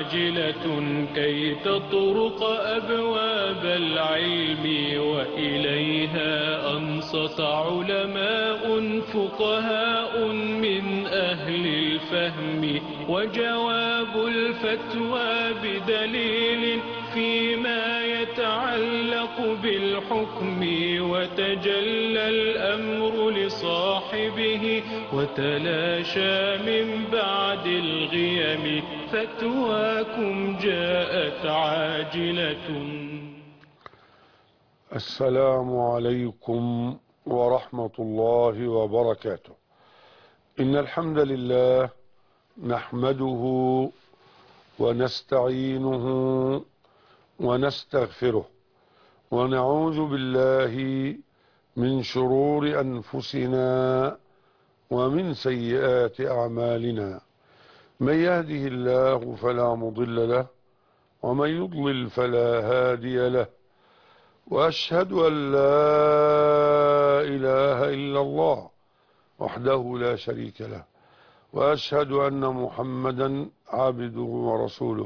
عاجلة كي تطرق أبواب العلم وإليها أنصت علماء فقهاء من أهل الفهم وجواب الفتوى بدليل فيما يتعلق بالحكم وتجلى الأمر لصاحبه وتلاشى من بعد الغيم فتواكم جاءت عاجلة السلام عليكم ورحمة الله وبركاته إن الحمد لله نحمده ونستعينه ونستغفره ونعوذ بالله من شرور أنفسنا ومن سيئات أعمالنا من يهده الله فلا مضل له ومن يضلل فلا هادي له وأشهد أن لا إله إلا الله وحده لا شريك له وأشهد أن محمدا عبده ورسوله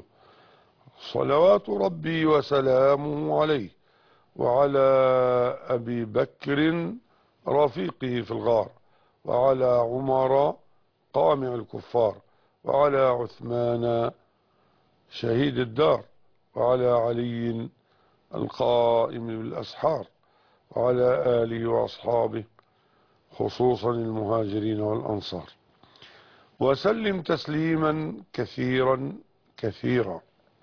صلوات ربي وسلامه عليه وعلى أبي بكر رفيقه في الغار وعلى عمر قامع الكفار وعلى عثمان شهيد الدار وعلى علي القائم بالأسحار وعلى آله وأصحابه خصوصا المهاجرين والأنصار وسلم تسليما كثيرا كثيرا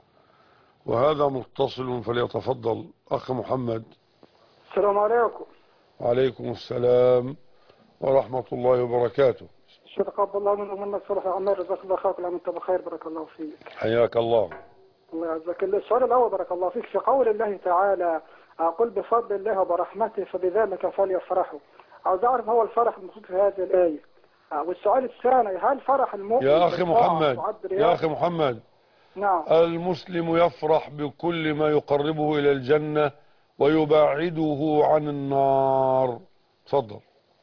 وهذا متصل فليتفضل أخ محمد السلام عليكم وعليكم السلام ورحمة الله وبركاته شو تقبل الله منه ومنا الصالح عمار جزاك الله خير كل عام وانت بخير بارك الله فيك حياك الله الله يعزك الله السؤال الاول بارك الله فيك في قول الله تعالى اقول بفضل الله وبرحمته فبذلك فليفرحوا عاوز اعرف هو الفرح المقصود في هذه الايه آه، والسؤال الثاني هل فرح المؤمن يا أخي بالطاعة محمد تعد يا رياء؟ أخي محمد نعم المسلم يفرح بكل ما يقربه إلى الجنة ويبعده عن النار تفضل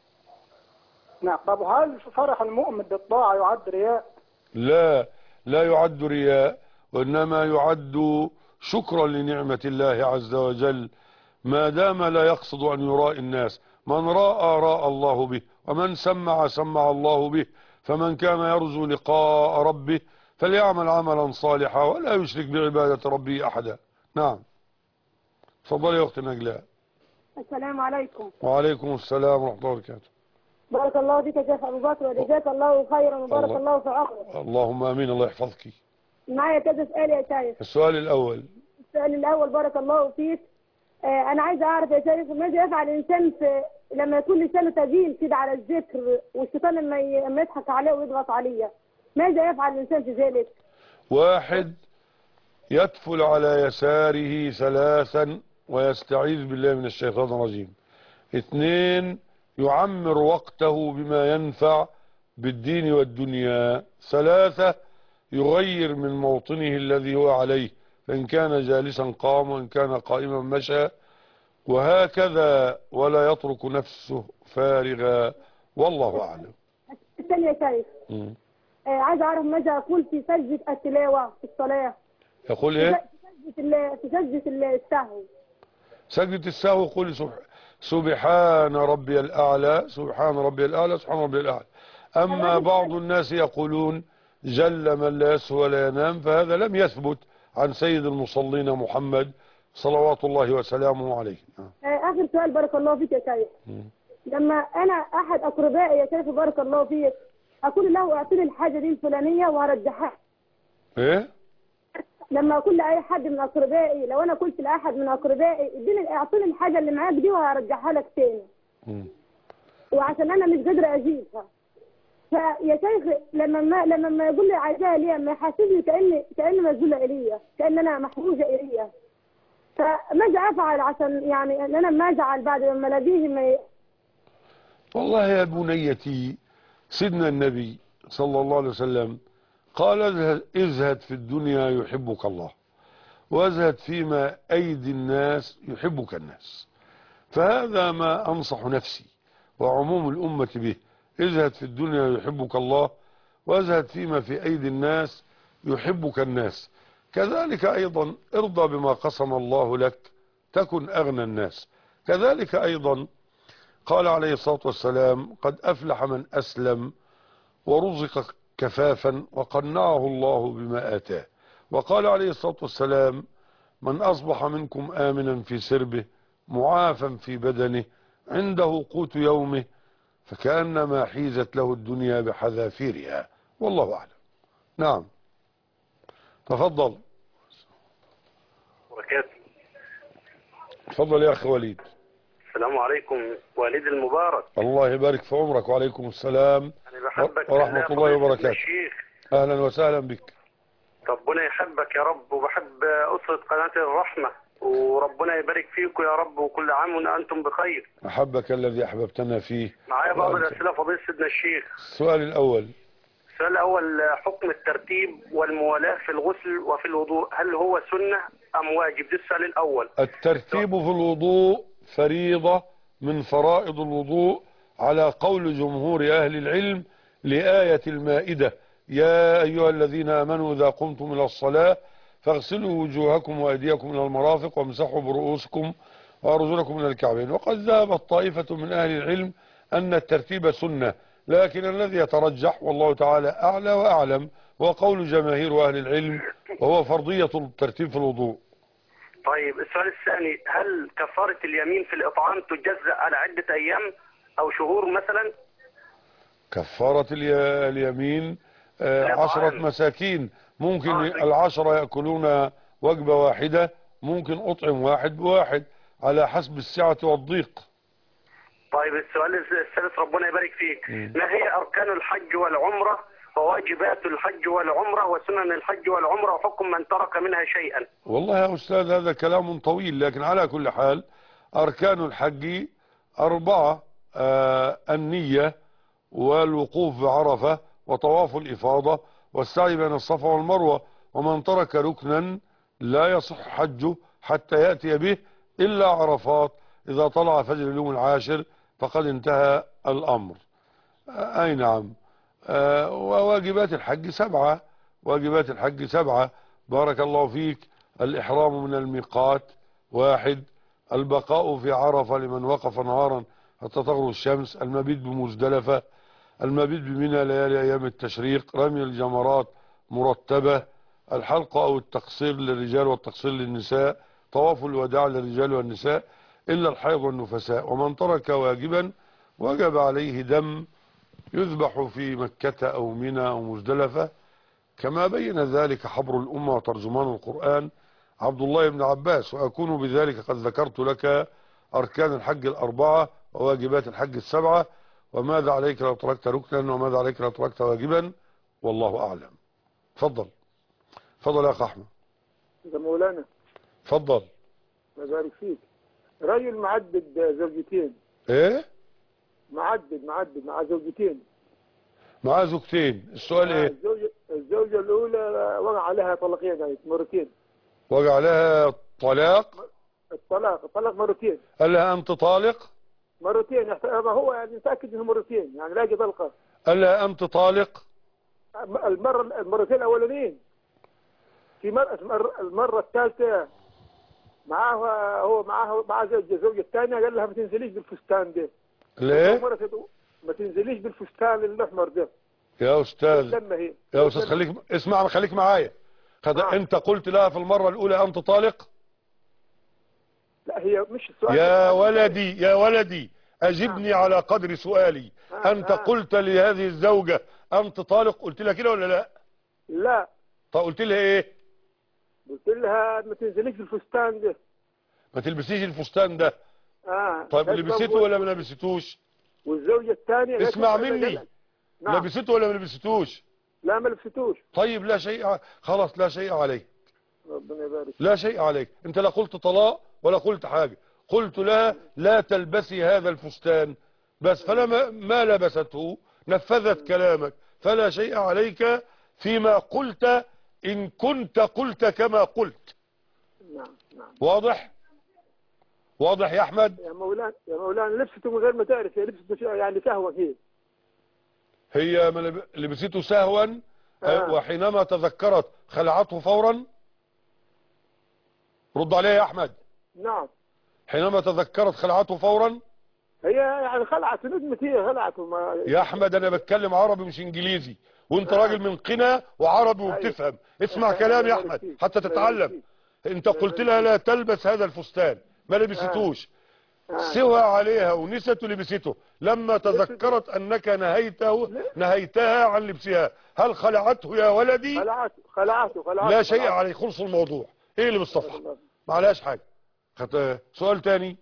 نعم طب هل فرح المؤمن بالطاعة يعد رياء لا لا يعد رياء وإنما يعد شكرا لنعمة الله عز وجل ما دام لا يقصد أن يراء الناس من راى راى الله به ومن سمع سمع الله به فمن كان يرجو لقاء ربه فليعمل عملا صالحا ولا يشرك بعبادة ربه أحدا نعم تفضل يا أخت نجلاء السلام عليكم وعليكم السلام ورحمة الله وبركاته بارك الله بك يا شيخ ابو بكر وجزاك الله خيرا وبارك الله. الله في عمرك اللهم امين الله يحفظك معايا كذا سؤال يا شيخ السؤال الاول السؤال الاول بارك الله فيك آه انا عايزه اعرف يا شيخ ماذا يفعل الانسان في لما يكون لسانه تجيل كده على الذكر والشيطان لما ي- لما يضحك عليه ويضغط عليه ماذا يفعل الانسان في ذلك واحد يدفل على يساره ثلاثا ويستعيذ بالله من الشيطان الرجيم اثنين يعمر وقته بما ينفع بالدين والدنيا ثلاثة يغير من موطنه الذي هو عليه فإن كان جالسا قام وإن كان قائما مشى وهكذا ولا يترك نفسه فارغا والله أعلم الثاني يا شيخ مم. آه عايزه اعرف ماذا اقول في سجده التلاوه في الصلاه يقول في ايه سجده ال- في سجده السهو سجدة السهو قل سبح سبحان ربي الأعلى سبحان ربي الأعلى سبحان ربي الأعلى أما بعض الناس يقولون جل من لا يسهو ولا ينام فهذا لم يثبت عن سيد المصلين محمد صلوات الله وسلامه عليه آه. آه اخر سؤال بارك الله فيك يا شيخ مم. لما انا احد اقربائي يا شيخ بارك الله فيك اقول له اعطيني الحاجه دي الفلانيه وهرجعها ايه لما اقول لاي حد من اقربائي لو انا قلت لاحد من اقربائي اديني اعطيني الحاجه اللي معاك دي وهرجعها لك تاني مم. وعشان انا مش قادره اجيبها فيا شيخ لما ما لما ما يقول لي عايزاها ليه ما يحسسني كاني كاني مجهوله الي كان انا محروجه الي فماذا افعل عشان يعني ان انا ما ازعل بعد لما الاقيه ما ي... والله يا بنيتي سيدنا النبي صلى الله عليه وسلم قال ازهد- ازهد في الدنيا يحبك الله وازهد فيما أيدي الناس يحبك الناس فهذا ما أنصح نفسي وعموم الأمة به ازهد في الدنيا يحبك الله وازهد فيما في أيدي الناس يحبك الناس كذلك أيضا ارضى بما قسم الله لك تكن أغنى الناس كذلك أيضا قال عليه الصلاة والسلام قد أفلح من أسلم ورزق كفافا وقنعه الله بما آتاه وقال عليه الصلاة والسلام من أصبح منكم آمنا في سربه معافا في بدنه عنده قوت يومه فكأنما حيزت له الدنيا بحذافيرها والله أعلم نعم تفضل وبركاته تفضل يا أخي وليد السلام عليكم والدي المبارك الله يبارك في عمرك وعليكم السلام انا بحبك ورحمة بالله الله فضيلة وبركاته. الشيخ أهلا وسهلا بك ربنا يحبك يا رب وبحب أسرة قناة الرحمة وربنا يبارك فيكم يا رب وكل عام وأنتم بخير أحبك الذي أحببتنا فيه معايا بعض وأنت. الأسئلة فضيلة سيدنا الشيخ السؤال الأول السؤال الأول حكم الترتيب والموالاة في الغسل وفي الوضوء هل هو سنة أم واجب ده السؤال الأول الترتيب في الوضوء فريضة من فرائض الوضوء على قول جمهور أهل العلم لآية المائدة يا أيها الذين آمنوا إذا قمتم إلى الصلاة فاغسلوا وجوهكم وأيديكم إلى المرافق وامسحوا برؤوسكم وأرجلكم إلى الكعبين وقد ذهبت طائفة من أهل العلم أن الترتيب سنة لكن الذي يترجح والله تعالى أعلى وأعلم هو قول جماهير أهل العلم وهو فرضية الترتيب في الوضوء طيب السؤال الثاني هل كفارة اليمين في الإطعام تجزأ على عدة أيام أو شهور مثلا كفارة الي- اليمين آه، لا عشرة طعام. مساكين ممكن آه. العشرة يأكلون وجبة واحدة ممكن أطعم واحد بواحد على حسب السعة والضيق طيب السؤال الثالث ربنا يبارك فيك مم. ما هي أركان الحج والعمرة وواجبات الحج والعمرة وسنن الحج والعمرة وحكم من ترك منها شيئا والله يا أستاذ هذا كلام طويل لكن على كل حال أركان الحج أربعة آه، النية والوقوف بعرفة وطواف الإفاضة والسعي بين الصفا والمروة ومن ترك ركنا لا يصح حجه حتى يأتي به إلا عرفات إذا طلع فجر اليوم العاشر فقد انتهى الأمر آه، أي نعم آه، وواجبات الحج سبعة واجبات الحج سبعة بارك الله فيك الإحرام من الميقات واحد البقاء في عرفة لمن وقف نهارا حتى تغرب الشمس المبيت بمزدلفة المبيت بمنى ليالي أيام التشريق رمي الجمرات مرتبة الحلق أو التقصير للرجال والتقصير للنساء طواف الوداع للرجال والنساء إلا الحيض والنفساء ومن ترك واجبا وجب عليه دم يذبح في مكة أو منى أو مزدلفة كما بين ذلك حبر الأمة وترجمان القرآن عبد الله بن عباس وأكون بذلك قد ذكرت لك أركان الحج الأربعة وواجبات الحج السبعة وماذا عليك لو تركت ركنا وماذا عليك لو تركت واجبا والله أعلم تفضل تفضل يا أخ أحمد يا مولانا تفضل الله يبارك فيك رجل معدد زوجتين إيه معدد معدد مع زوجتين معاه زوجتين السؤال إيه الزوجة الزوجة الأولى وقع عليها طلقين هاي مرتين وجع لها طلاق الطلاق الطلاق مرتين قال لها أنت طالق مرتين يحت- ما هو يعني متأكد انه مرتين يعني لاقي طلقة قال لها أنت طالق المرة المرتين الأولانيين في مرة المرة- المرة الثالثة معاه هو معاه مع زوجة الزوجة الثانية قال لها ما تنزليش بالفستان ده ليه مرة تدو- ما تنزليش بالفستان الأحمر ده يا أستاذ لما هي يا أستاذ خليك اسمع خليك معايا خد... نعم. أنت قلت لها في المرة الأولى أنت طالق لا هي مش السؤال يا ولدي يا ولدي أجبني على قدر سؤالي آه، أنت آه. قلت لهذه الزوجة أنت طالق قلت لها كده ولا لا لا طب قلت لها إيه قلت لها ما تنزليش بالفستان ده ما تلبسيش الفستان ده اه طيب لبسته ولا ما لبستوش والزوجة الثانية اسمع مني نعم لبسته ولا ما لبستوش لا ما لبستوش طيب لا شيء ع- خلاص لا شيء عليك ربنا يبارك لا شيء عليك انت لا قلت طلاق ولا قلت حاجة قلت لها لا تلبسي هذا الفستان بس فلما ما لبسته نفذت كلامك فلا شيء عليك فيما قلت إن كنت قلت كما قلت نعم نعم واضح واضح يا أحمد يا مولانا يا مولانا لبسته من غير ما تعرف هي لبسته شيء يعني سهوة هي هي ما لب- لبسته سهوا آه. وحينما تذكرت خلعته فورا رد عليه يا احمد نعم حينما تذكرت خلعته فورا هي يعني خلعت ندمت هي خلعت وما يا احمد انا بتكلم عربي مش انجليزي وانت راجل من قنا وعربي وبتفهم اسمع كلام يا احمد حتى تتعلم انت قلت لها لا تلبس هذا الفستان ما لبستوش سوى عليها ونسته لبسته لما تذكرت انك نهيته نهيتها عن لبسها هل خلعته يا ولدي خلعته خلعته خلعته لا شيء عليه خلص الموضوع ايه اللي بالصفحه ما عليهاش حاجه خط... سؤال تاني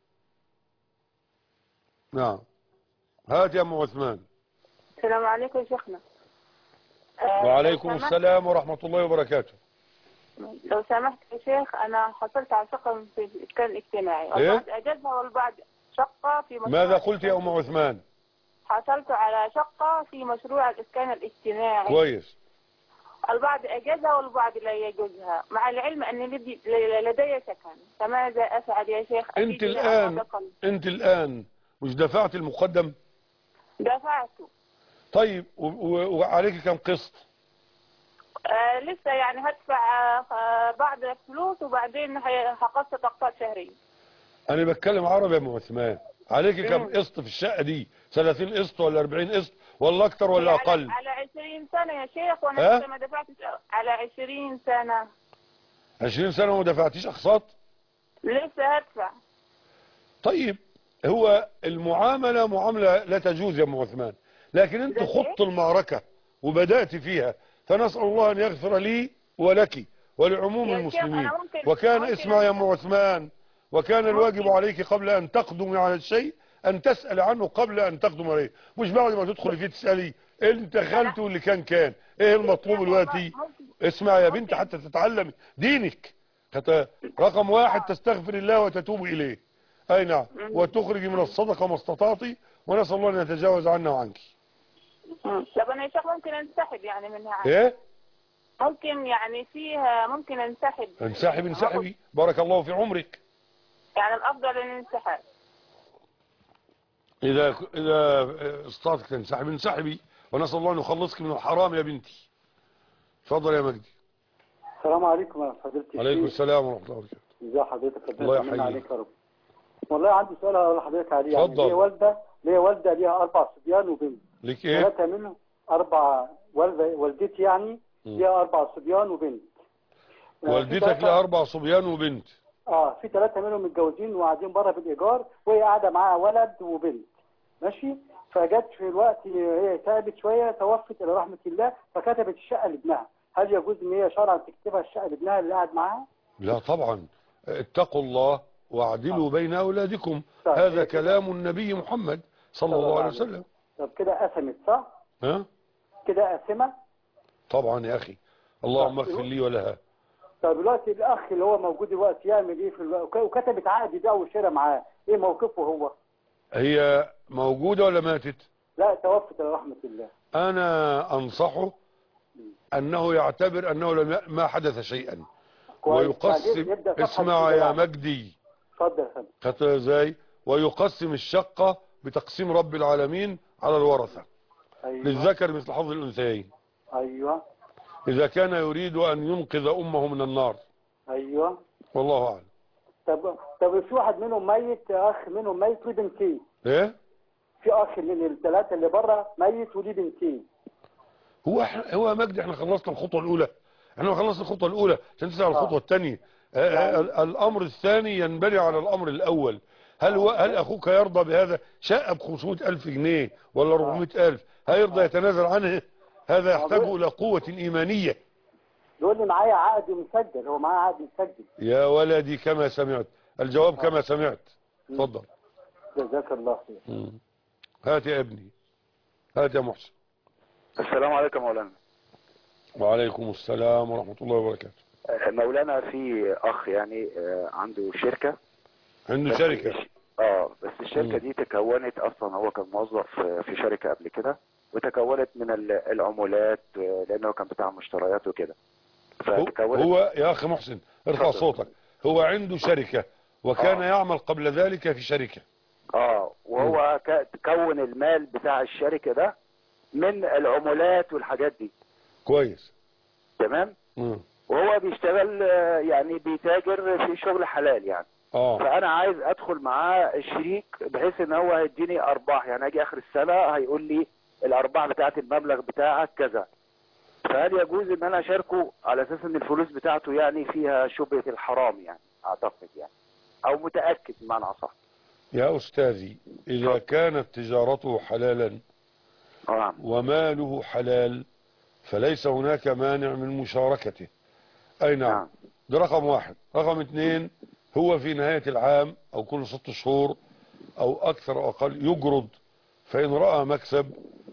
نعم هات يا ام عثمان السلام عليكم يا شيخنا آه، وعليكم لو سمحت- السلام ورحمه الله وبركاته لو سمحت يا شيخ أنا حصلت على شقة في الإسكان الاجتماعي إيه؟ البعض أجازها والبعض شقة في مشروع ماذا قلت يا ام عثمان حصلت على شقة في مشروع الإسكان الاجتماعي كويس البعض أجازها والبعض لا يجوزها مع العلم أن لدي, لدي سكن فماذا أفعل يا شيخ انت أفيد لي الان أرزاقاً. انت الان مش دفعت المقدم دفعته طيب و- و- وعليك كم قسط آه لسه يعني هدفع آه بعض الفلوس وبعدين هي- هقسط أقساط شهرية انا بتكلم عربي يا ام عثمان عليك كم قسط في الشقه دي 30 قسط ولا 40 قسط ولا اكتر ولا على- اقل على 20 سنة يا شيخ ها؟ وأنا لسه ما دفعتش على 20 سنة 20 سنه وما دفعتيش اقساط لسه هدفع طيب هو المعامله معامله لا تجوز يا ام عثمان لكن انت زي خضت المعركه وبدات فيها فنسال الله ان يغفر لي ولك ولعموم يا شيخ المسلمين أنا ممكن- وكان ممكن اسمع يا ام أسأل؟ عثمان وكان الواجب عليك قبل ان تقدمي على الشيء ان تسال عنه قبل ان تقدم عليه مش بعد ما تدخلي فيه تسالي انت دخلت واللي كان كان ايه المطلوب دلوقتي اسمع يا بنت حتى تتعلمي دينك خت- رقم واحد تستغفر الله وتتوب اليه اي نعم وتخرج من الصدقه ما استطعتي ونسال الله ان يتجاوز عنا وعنك مم. طب أنا يا شيخ ممكن أنسحب يعني منها ايه ممكن يعني فيها ممكن أنسحب انسحب انسحبي بارك الله في عمرك يعني الأفضل الانسحاب اذا اذا استطعتك تنسحبي انسحبي ونسال الله ان يخلصك من الحرام يا بنتي اتفضل يا مجدي السلام عليكم يا فضيلتي عليكم الشيخ. السلام ورحمه الله وبركاته ازي حضرتك ربنا الله يطمن يحييك. عليك يا رب والله عندي سؤال هقول لحضرتك عليه يعني اتفضل. ليا والده ليا والده ليها اربع صبيان وبنت ليك ايه ثلاثه منهم اربع والده والدتي يعني ليها اربع صبيان وبنت آه، في والدتك ثلاثة- لها اربع صبيان وبنت اه في ثلاثه منهم متجوزين وقاعدين بره بالايجار وهي قاعده معاها ولد وبنت ماشي فجت في الوقت هي تعبت شويه توفت الى رحمه الله فكتبت الشقه لابنها هل يجوز ان هي شرعا تكتبها الشقه لابنها اللي قاعد معاها؟ لا طبعا اتقوا الله واعدلوا بين اولادكم صحيح. هذا كلام النبي محمد صلى الله عليه وسلم طب كده قسمت صح؟ ها كده قاسمه طبعا يا اخي اللهم اغفر لي ولها طب دلوقتي الاخ اللي هو موجود دلوقتي يعمل ايه في الوقت وكتبت عقد بيع وشراء معاه ايه موقفه هو؟ هي موجودة ولا ماتت لا توفت الى رحمه الله انا انصحه انه يعتبر انه لم ي- ما حدث شيئا كويس. ويقسم بعدين يبدأ صفحة اسمع جديدة يا بقى. مجدي اتفضل يا فندم خدت ازاي ويقسم الشقة بتقسيم رب العالمين على الورثة ايوه للذكر مثل حظ الانثيين ايوه اذا كان يريد ان ينقذ امه من النار ايوه والله اعلم طب طب في واحد منهم ميت اخ منهم ميت وليه بنتين ايه في اخ من الثلاثه اللي بره ميت وليه بنتين هو احنا هو يا مجدي احنا خلصنا الخطوه الاولى احنا خلصنا الخطوه الاولى عشان تسال آه. الخطوه الثانيه الامر الثاني ينبني على الامر الاول هل هو هل اخوك يرضى بهذا شقه ب 500 الف جنيه ولا 400 الف هيرضى يتنازل عنه هذا يحتاج الى قوه ايمانيه بيقول لي معايا عقد مسجل هو معاه عقد مسجل يا ولدي كما سمعت الجواب كما سمعت اتفضل جزاك الله خير مم. هات يا ابني هات يا محسن السلام عليكم مولانا وعليكم السلام ورحمه الله وبركاته آه، مولانا في اخ يعني آه، عنده شركة عنده بس شركه الش- اه بس الشركة مم. دي تكونت اصلا هو كان موظف في في شركة قبل كده وتكونت من ال- العمولات آه، لانه كان بتاع مشتريات وكده هو, فتكونت هو يا اخي محسن ارفع اتفضل. صوتك هو عنده شركة وكان آه. يعمل قبل ذلك في شركة اه وهو ك- كون المال بتاع الشركة ده من العمولات والحاجات دي كويس تمام مم. وهو بيشتغل آه، يعني بيتاجر في شغل حلال يعني اه فانا عايز ادخل معاه الشريك بحيث ان هو هيديني ارباح يعني اجي اخر السنه هيقول لي الارباح بتاعت المبلغ بتاعك كذا فهل يجوز ان انا اشاركه على اساس ان الفلوس بتاعته يعني فيها شبهه الحرام يعني اعتقد يعني او متاكد بمعنى اصح يا أستاذي إذا كانت تجارته حلالا نعم وماله حلال فليس هناك مانع من مشاركته أي نعم نعم. ده رقم واحد رقم اثنين هو في نهاية العام أو كل ست شهور أو أكثر أو أقل يجرد فإن رأى مكسب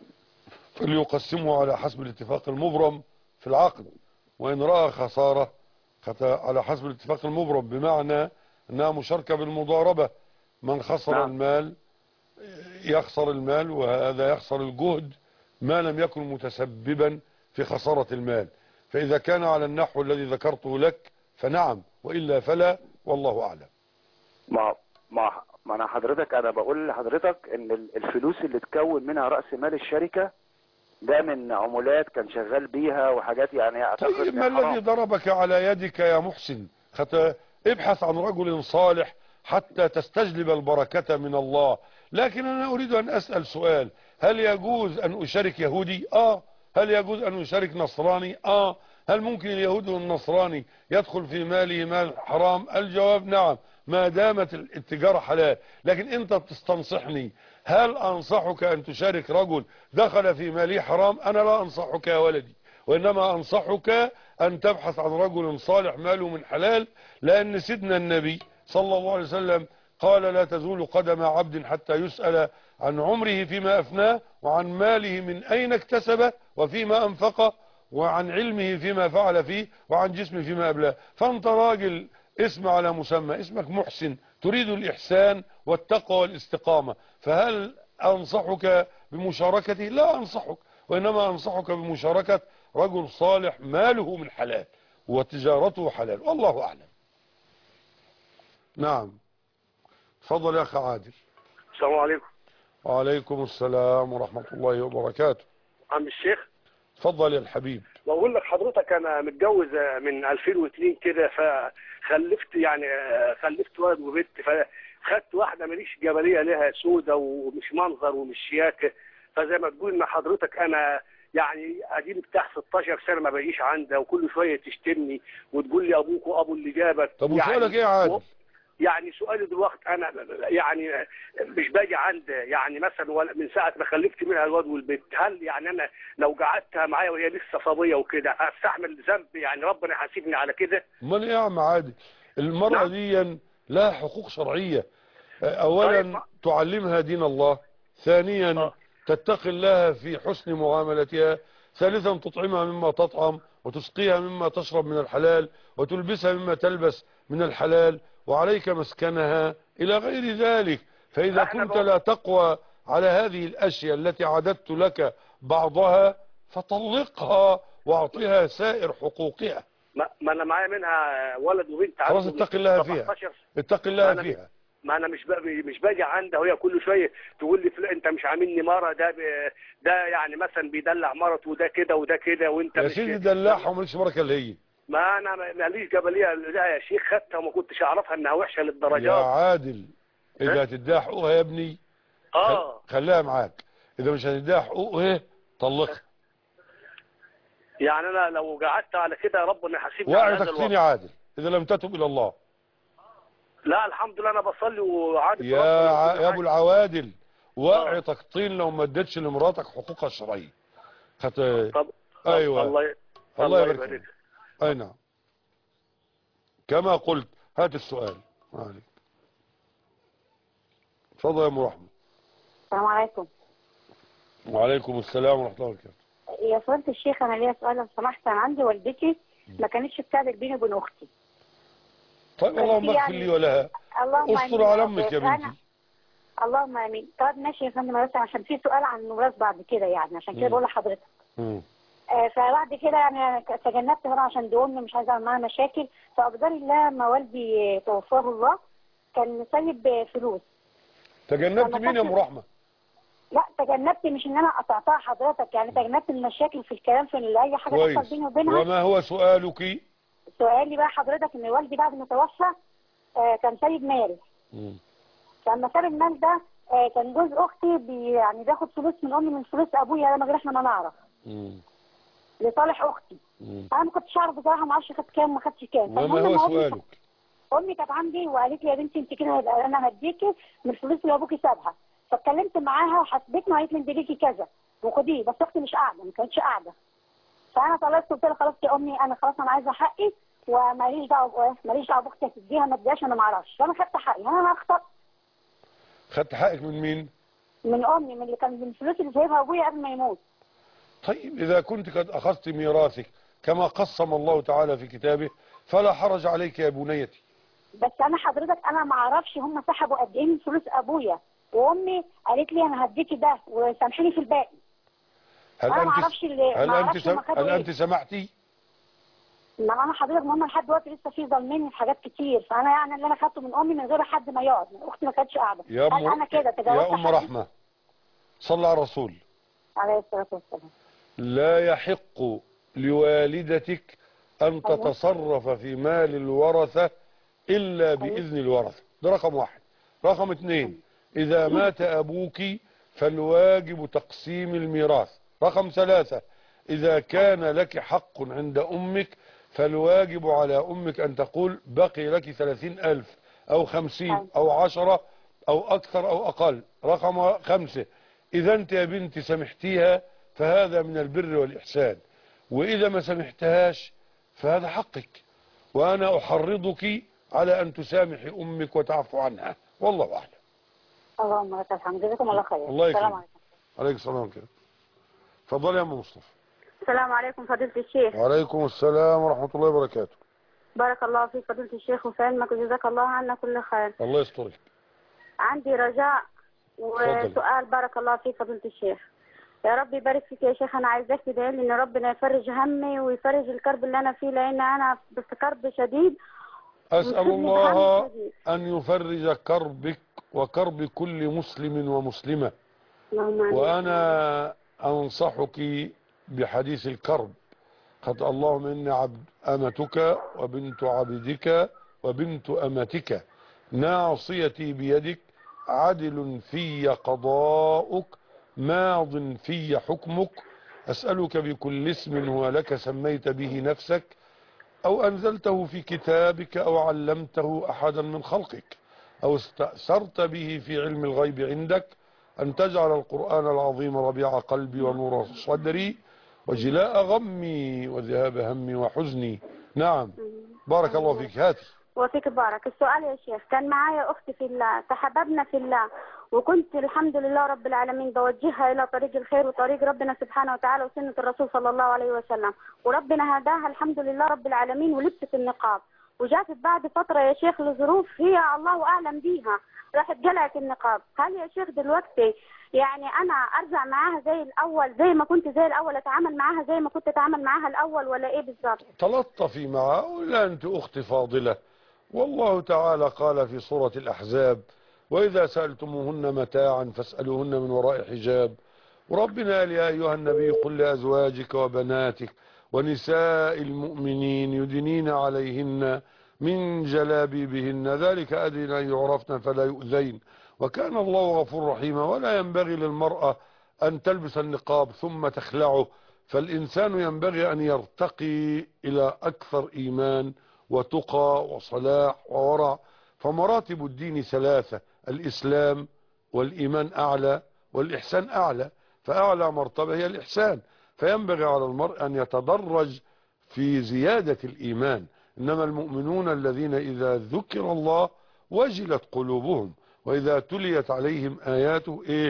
فليقسمه على حسب الاتفاق المبرم في العقد وإن رأى خسارة خت- على حسب الاتفاق المبرم بمعنى أنها مشاركة بالمضاربة من خسر نعم. المال يخسر المال وهذا يخسر الجهد ما لم يكن متسببا في خسارة المال فإذا كان على النحو الذي ذكرته لك فنعم وإلا فلا والله أعلم ما ما ما انا حضرتك انا بقول لحضرتك ان ال- الفلوس اللي تكون منها راس مال الشركه ده من عمولات كان شغال بيها وحاجات يعني اعتقد طيب إن ما الذي حرام. ضربك على يدك يا محسن خت... ابحث عن رجل صالح حتى تستجلب البركة من الله لكن أنا أريد أن أسأل سؤال هل يجوز أن أشارك يهودي آه هل يجوز أن أشارك نصراني آه هل ممكن اليهودي والنصراني يدخل في ماله مال حرام الجواب نعم ما دامت التجارة حلال لكن أنت بتستنصحني هل أنصحك أن تشارك رجل دخل في ماله حرام أنا لا أنصحك يا ولدي وإنما أنصحك أن تبحث عن رجل صالح ماله من حلال لأن سيدنا النبي صلى الله عليه وسلم قال لا تزول قدم عبد حتى يسأل عن عمره فيما أفناه وعن ماله من أين اكتسبه وفيما أنفقه وعن علمه فيما فعل فيه وعن جسمه فيما أبلاه فأنت راجل اسم على مسمى اسمك محسن تريد الإحسان والتقوى والاستقامة فهل أنصحك بمشاركته لا أنصحك وإنما أنصحك بمشاركة رجل صالح ماله من حلال وتجارته حلال والله أعلم نعم تفضل يا أخ عادل السلام عليكم وعليكم السلام ورحمة الله وبركاته عم الشيخ تفضل يا الحبيب بقول لك حضرتك انا متجوز من 2002 كده فخلفت يعني خلفت ولد وبنت فخدت واحده ماليش جبليه لها سودة ومش منظر ومش شياكه فزي ما تقول ان حضرتك انا يعني اديني بتاع 16 سنه ما بجيش عندها وكل شويه تشتمني وتقول لي ابوك وابو اللي جابك طب يعني وسؤالك ايه يا عادل يعني سؤالي دلوقتي انا يعني مش باجي عند يعني مثلا ولا- من ساعه ما خلفت منها الواد والبنت هل يعني انا لو قعدتها معايا وهي لسه صبيه وكده استحمل ذنب يعني ربنا يحاسبني على كده امال ايه يا عم عادل المرأة نعم. دي لها حقوق شرعية طيب. اولا تعلمها دين الله ثانيا آه. تتقي الله في حسن معاملتها ثالثا تطعمها مما تطعم وتسقيها مما تشرب من الحلال وتلبسها مما تلبس من الحلال وعليك مسكنها إلى غير ذلك فإذا إحنا كنت بقول- لا تقوى على هذه الأشياء التي عددت لك بعضها فطلقها واعطها سائر حقوقها ما, ما انا معايا منها ولد وبنت خلاص عندهم اتق الله فيها 17 اتق الله أنا- فيها ما انا مش باجي مش باجي عندها وهي كل شويه تقول لي فلان انت مش عاملني مره ده ب- ده يعني مثلا بيدلع مرته وده كده وده كده وانت يا مش سيدي دلعها ومالكش بركة اللي هي ما انا ماليش جبليه لا يا شيخ خدتها وما كنتش اعرفها انها وحشه يا للدرجات عادل إذا هتديها حقوقها يا ابني اه خليها معاك إذا مش هتديها حقوقها طلقها يعني انا لو قعدت على كده ربنا يحاسبني على واعي هذا تكفيني الوضع عادل إذا لم تتب إلى الله لا الحمد لله انا بصلي وعارف يا ربنا ع... وكل يا حاجة. ابو العوادل واعي آه. تقطين لو ما اديتش لمراتك حقوقها الشرعيه خت... طب ايوه الله ي... الله الله يبارك يبارك فيك اي نعم كما قلت هات السؤال ما عليك اتفضل يا ام رحمه السلام عليكم وعليكم السلام ورحمه الله وبركاته يا فضيلة الشيخ أنا ليا سؤال لو سمحت أنا عندي والدتي ما كانتش بتعدل بيني وبين أختي طيب بس اللهم اغفر يعني- لي ولها اللهم استر آمين على يا امك يا رب. أنا- بنتي اللهم آمين طب ماشي يا فندم بس عشان في سؤال عن الميراث بعد كده يعني عشان كده مم. بقول لحضرتك مم. آه فبعد كده يعني تجنبت هنا عشان دي أمي مش عايزة أعمل معاها مشاكل فأقدر الله لما والدي توفاه الله كان سايب فلوس تجنبت لما مين يا ام كنت- رحمه لا تجنبت مش ان انا قطعتها حضرتك يعني تجنبت المشاكل في الكلام في اللي اي حاجه تحصل كويس بيني وبينها وما هو سؤالك سؤالي بقى حضرتك ان والدي بعد ما توفى آه، كان سايب مال مم. فلما ساب المال ده آه، كان جوز اختي بي يعني بياخد فلوس من امي من فلوس ابويا لما غير احنا ما نعرف مم. لصالح اختي مم. انا ما كنتش اعرف بصراحه ما اعرفش خد كام ما خدش كام ما ما فالمهم هو إن أمي سؤالك امي كانت عندي وقالت لي يا بنتي انت كده هيبقى انا هديكي من الفلوس اللي ابوكي سابها فاتكلمت معاها وحسبتني وقالت لي انت ليكي كذا وخديه بس اختي مش قاعده ما كانتش قاعده فانا طلعت قلت لها خلاص يا امي انا خلاص انا عايزه حقي وماليش دعوه ماليش دعوه باختي هتديها ما تديهاش انا ما اعرفش فانا خدت حقي انا انا اخترت خدت حقك من مين من امي من اللي كان من الفلوس اللي سايبها ابويا قبل ما يموت طيب إذا كنت قد أخذت ميراثك كما قسم الله تعالى في كتابه فلا حرج عليك يا بنيتي بس انا حضرتك انا ما اعرفش هم سحبوا قد ايه من فلوس ابويا وامي قالت لي انا هديكي ده وسامحيني في الباقي هل أنا ما أنت أعرفش اللي- هل ما أنت أعرفش سم... هما خدوا هل إيه. أنت سمحتي ما انا حضرتك ماما لحد دلوقتي لسه في ظالميني في حاجات كتير فانا يعني اللي انا خدته من امي من غير حد ما يقعد اختي ما كانتش قاعده يا هل أم انا كده تجاوزت يا أم حد؟ رحمة صلى على الرسول عليه الصلاه والسلام لا يحق لوالدتك أن تتصرف في مال الورثة إلا بإذن الورثة ده رقم واحد رقم اثنين إذا مات أبوك فالواجب تقسيم الميراث رقم ثلاثة إذا كان لك حق عند أمك فالواجب على أمك أن تقول بقي لك ثلاثين ألف أو خمسين أو عشرة أو أكثر أو أقل رقم خمسة إذا أنت يا بنتي سمحتيها فهذا من البر والإحسان وإذا ما سمحتهاش فهذا حقك وأنا أحرضك على أن تسامحي أمك وتعفو عنها والله أعلم اللهم لك الحمد جزاكم الله خير الله السلام يكرمك عليكم عليك السلام كده تفضل يا أم مصطفى السلام عليكم فضيله الشيخ وعليكم السلام ورحمة الله وبركاته بارك الله فيك فضيله الشيخ وفي علمك وجزاك الله عنا كل خير الله يسترك عندي رجاء اتفضل. وسؤال بارك الله فيك فضيله الشيخ يا رب يبارك فيك يا شيخ انا عايزاك تدعي لي ان ربنا يفرج همي ويفرج الكرب اللي انا فيه لان انا في كرب شديد أسأل ويفرج الله هم شديد. أن يفرج كربك وكرب كل مسلم ومسلمة اللهم آمين. وأنا أنصحك بحديث الكرب قد اللهم إني عبد أمتك وبنت عبدك وبنت أمتك ناصيتي بيدك عدل في قضاؤك ماض في حكمك أسألك بكل اسم هو لك سميت به نفسك أو أنزلته في كتابك أو علمته أحدا من خلقك أو استأثرت به في علم الغيب عندك أن تجعل القرآن العظيم ربيع قلبي ونور صدري وجلاء غمي وذهاب همي وحزني نعم بارك الله فيك هاتي وفيك بارك السؤال يا شيخ كان معايا أختي في الله تحببنا في الله وكنت الحمد لله رب العالمين بوجهها إلى طريق الخير وطريق ربنا سبحانه وتعالى وسنة الرسول صلى الله عليه وسلم وربنا هداها الحمد لله رب العالمين ولبست النقاب وجات بعد فترة يا شيخ لظروف هي الله أعلم بيها راحت جلعت النقاب هل يا شيخ دلوقتي يعني أنا أرجع معاها زي الأول زي ما كنت زي الأول أتعامل معاها زي ما كنت أتعامل معاها الأول ولا إيه بالظبط تلطفي معه ولا أنت أخت فاضلة والله تعالى قال في سورة الأحزاب وإذا سألتموهن متاعا فاسألوهن من وراء حجاب وربنا قال يا أيها النبي قل لأزواجك وبناتك ونساء المؤمنين يدنين عليهن من جلابيبهن ذلك أدنى أن يعرفن فلا يؤذين وكان الله غفور رحيما ولا ينبغي للمرأة أن تلبس النقاب ثم تخلعه فالإنسان ينبغي أن يرتقي إلى أكثر إيمان وتقى وصلاح وورع فمراتب الدين ثلاثة الإسلام والإيمان أعلى والإحسان أعلى فأعلى مرتبة هي الإحسان فينبغي على المرء أن يتدرج في زيادة الإيمان إنما المؤمنون الذين إذا ذكر الله وجلت قلوبهم وإذا تليت عليهم آياته إيه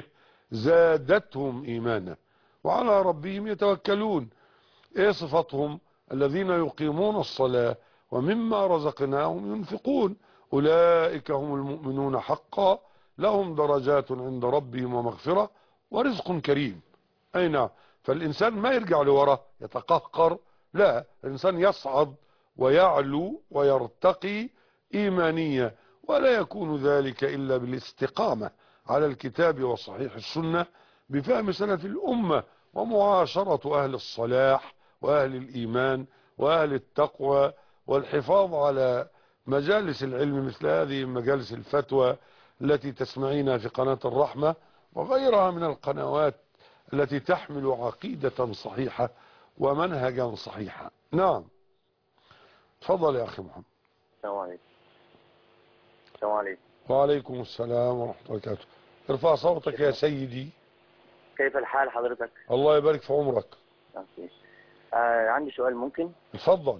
زادتهم إيمانا وعلى ربهم يتوكلون إيه صفتهم الذين يقيمون الصلاة ومما رزقناهم ينفقون أولئك هم المؤمنون حقا لهم درجات عند ربهم ومغفرة ورزق كريم أي نعم فالإنسان ما يرجع لورا يتقهقر لا الإنسان يصعد ويعلو ويرتقي إيمانية ولا يكون ذلك إلا بالاستقامة على الكتاب وصحيح السنة بفهم سلف الأمة ومعاشرة أهل الصلاح وأهل الإيمان وأهل التقوى والحفاظ على مجالس العلم مثل هذه مجالس الفتوى التي تسمعينها في قناة الرحمة وغيرها من القنوات التي تحمل عقيدة صحيحة ومنهجا صحيحا نعم تفضل يا أخي محمد السلام عليكم السلام عليكم وعليكم السلام ورحمة الله وبركاته ارفع صوتك يا سيدي كيف الحال حضرتك؟ الله يبارك في عمرك أوكي. آه عندي سؤال ممكن اتفضل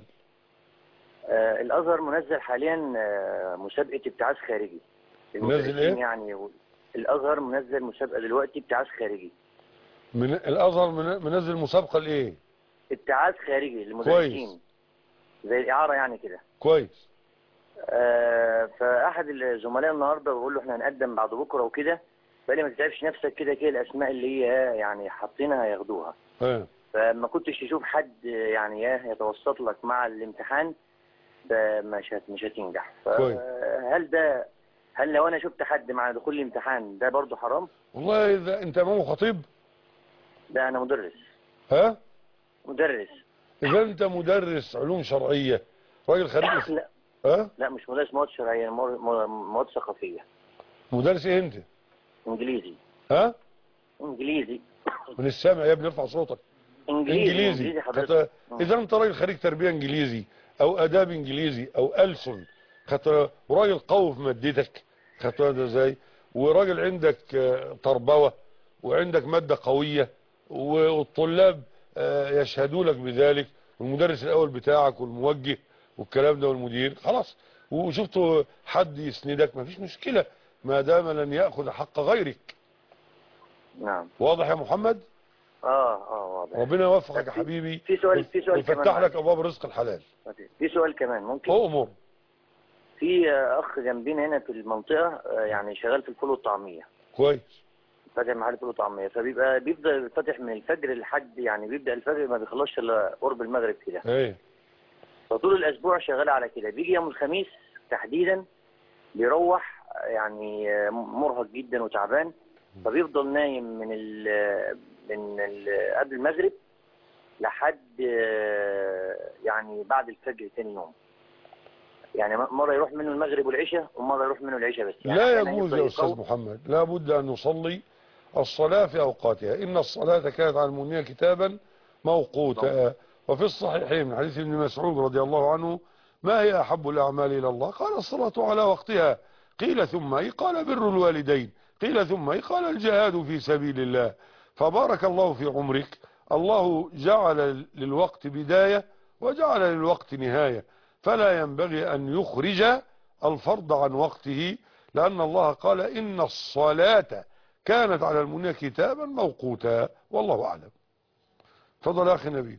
آه الازهر منزل حاليا آه مسابقه ابتعاث خارجي منزل ايه؟ يعني و- الازهر منزل مسابقه دلوقتي ابتعاث خارجي من الازهر من- منزل مسابقة لايه ابتعاث خارجي للمدرسين زي الاعاره يعني كده كويس آه فاحد الزملاء النهارده بيقول له احنا هنقدم بعد بكره وكده فقال لي ما تتعبش نفسك كده كده الاسماء اللي هي يعني حاطينها هياخدوها اه فما كنتش تشوف حد يعني ايه يتوسط لك مع الامتحان فمش هت مش هتنجح كويس. فهل ده هل لو انا شفت حد مع دخول الامتحان ده برضه حرام؟ والله اذا انت امام خطيب ده انا مدرس ها مدرس اذا انت مدرس علوم شرعية راجل خريج لا ها لا مش مدرس مواد شرعيه مو- مو- مواد ثقافيه مدرس ايه انت انجليزي ها انجليزي من السامع يا ابني ارفع صوتك انجليزي انجليزي حضرتك خط... اذا انت راجل خريج تربيه انجليزي او اداب انجليزي او ألسن خدت وراجل قوي في مادتك خدت ده ازاي وراجل عندك آه، تربوه وعندك ماده قويه و- والطلاب آه، يشهدوا لك بذلك والمدرس الاول بتاعك والموجه والكلام ده والمدير خلاص وشفتوا حد يسندك مفيش مشكله ما دام لن ياخذ حق غيرك نعم واضح يا محمد اه اه واضح ربنا يوفقك يا حبيبي في سؤال في سؤال كمان ويفتح لك معلش. ابواب رزق الحلال في سؤال كمان ممكن اؤمر في آه، اخ جنبينا هنا في المنطقه آه، يعني شغال في الفول والطعميه كويس فاتح محل فول وطعميه فبيبقى بيفضل فاتح من الفجر لحد يعني بيبدا الفجر ما بيخلصش الا قرب المغرب كده ايه فطول الاسبوع شغال على كده بيجي يوم الخميس تحديدا بيروح يعني آه، مرهق جدا وتعبان فبيفضل نايم من ال من ال قبل المغرب لحد آه، يعني بعد الفجر تاني يوم يعني مرة يروح منه المغرب والعشاء ومرة يروح منه العشاء بس يعني لا أحياناً يجوز يفضل يا استاذ يقوم. محمد لا بد ان نصلي الصلاة في اوقاتها ان الصلاة كانت على المؤمنين كتابا موقوتا وفي الصحيحين من حديث ابن مسعود رضي الله عنه ما هي احب الاعمال الى الله قال الصلاة على وقتها قيل ثم اي قال بر الوالدين قيل ثم اي قال الجهاد في سبيل الله فبارك الله في عمرك الله جعل للوقت بداية وجعل للوقت نهاية فلا ينبغي أن يخرج الفرض عن وقته لأن الله قال إن الصلاة كانت على المؤمنين كتابا موقوتا والله أعلم تفضل يا أخي نبيل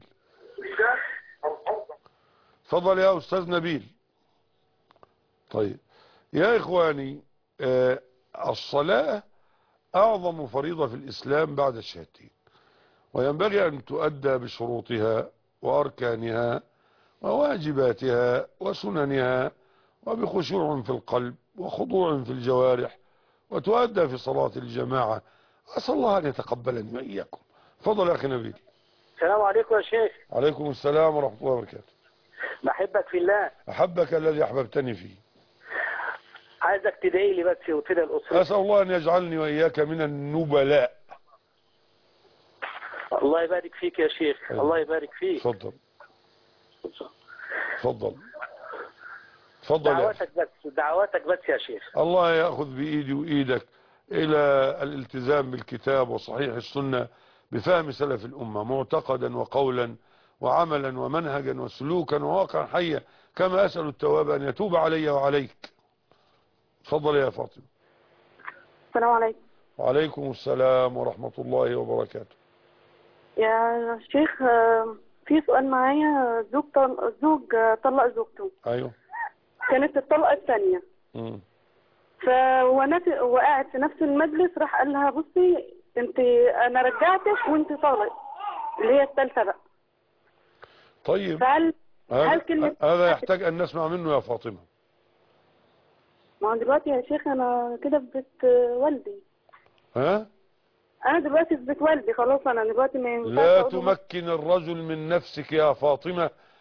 تفضل يا أستاذ نبيل طيب يا إخواني آه الصلاة أعظم فريضة في الإسلام بعد الشهادتين وينبغي أن تؤدى بشروطها وأركانها وواجباتها وسننها وبخشوع في القلب وخضوع في الجوارح وتؤدى في صلاة الجماعة أسأل الله أن يتقبلني وإياكم فضل يا أخي نبيل السلام عليكم يا شيخ عليكم السلام ورحمة الله وبركاته بحبك في الله أحبك الذي أحببتني فيه عايزك تدعي لي بس وتدعي الأسرة أسأل الله أن يجعلني وإياك من النبلاء الله يبارك فيك يا شيخ أيوة. الله يبارك فيك تفضل تفضل تفضل يا أخي دعواتك بس دعواتك بس يا شيخ الله يأخذ بإيدي وإيدك إلى الالتزام بالكتاب وصحيح السنة بفهم سلف الأمة معتقدا وقولا وعملا ومنهجا وسلوكا وواقعا حيا كما أسأل التواب أن يتوب علي وعليك تفضل يا فاطمة السلام عليكم وعليكم السلام ورحمة الله وبركاته يا شيخ آه، في سؤال معايا زوج طل... زوج آه، طلق زوجته أيوه كانت الطلقة الثانية مم. فهو نف- وقاعد في نفس المجلس راح قال لها بصي انت انا رجعتك وانت طالق اللي هي الثالثة بقى طيب فهل هل هذا, كلمة هذا يحتاج أن نسمع منه يا فاطمة ما هو دلوقتي يا شيخ انا كده في بيت آه، والدي ها انا دلوقتي في بيت والدي خلاص انا دلوقتي ما ينفعش لا أقول له تمكن الرجل من نفسك يا فاطمة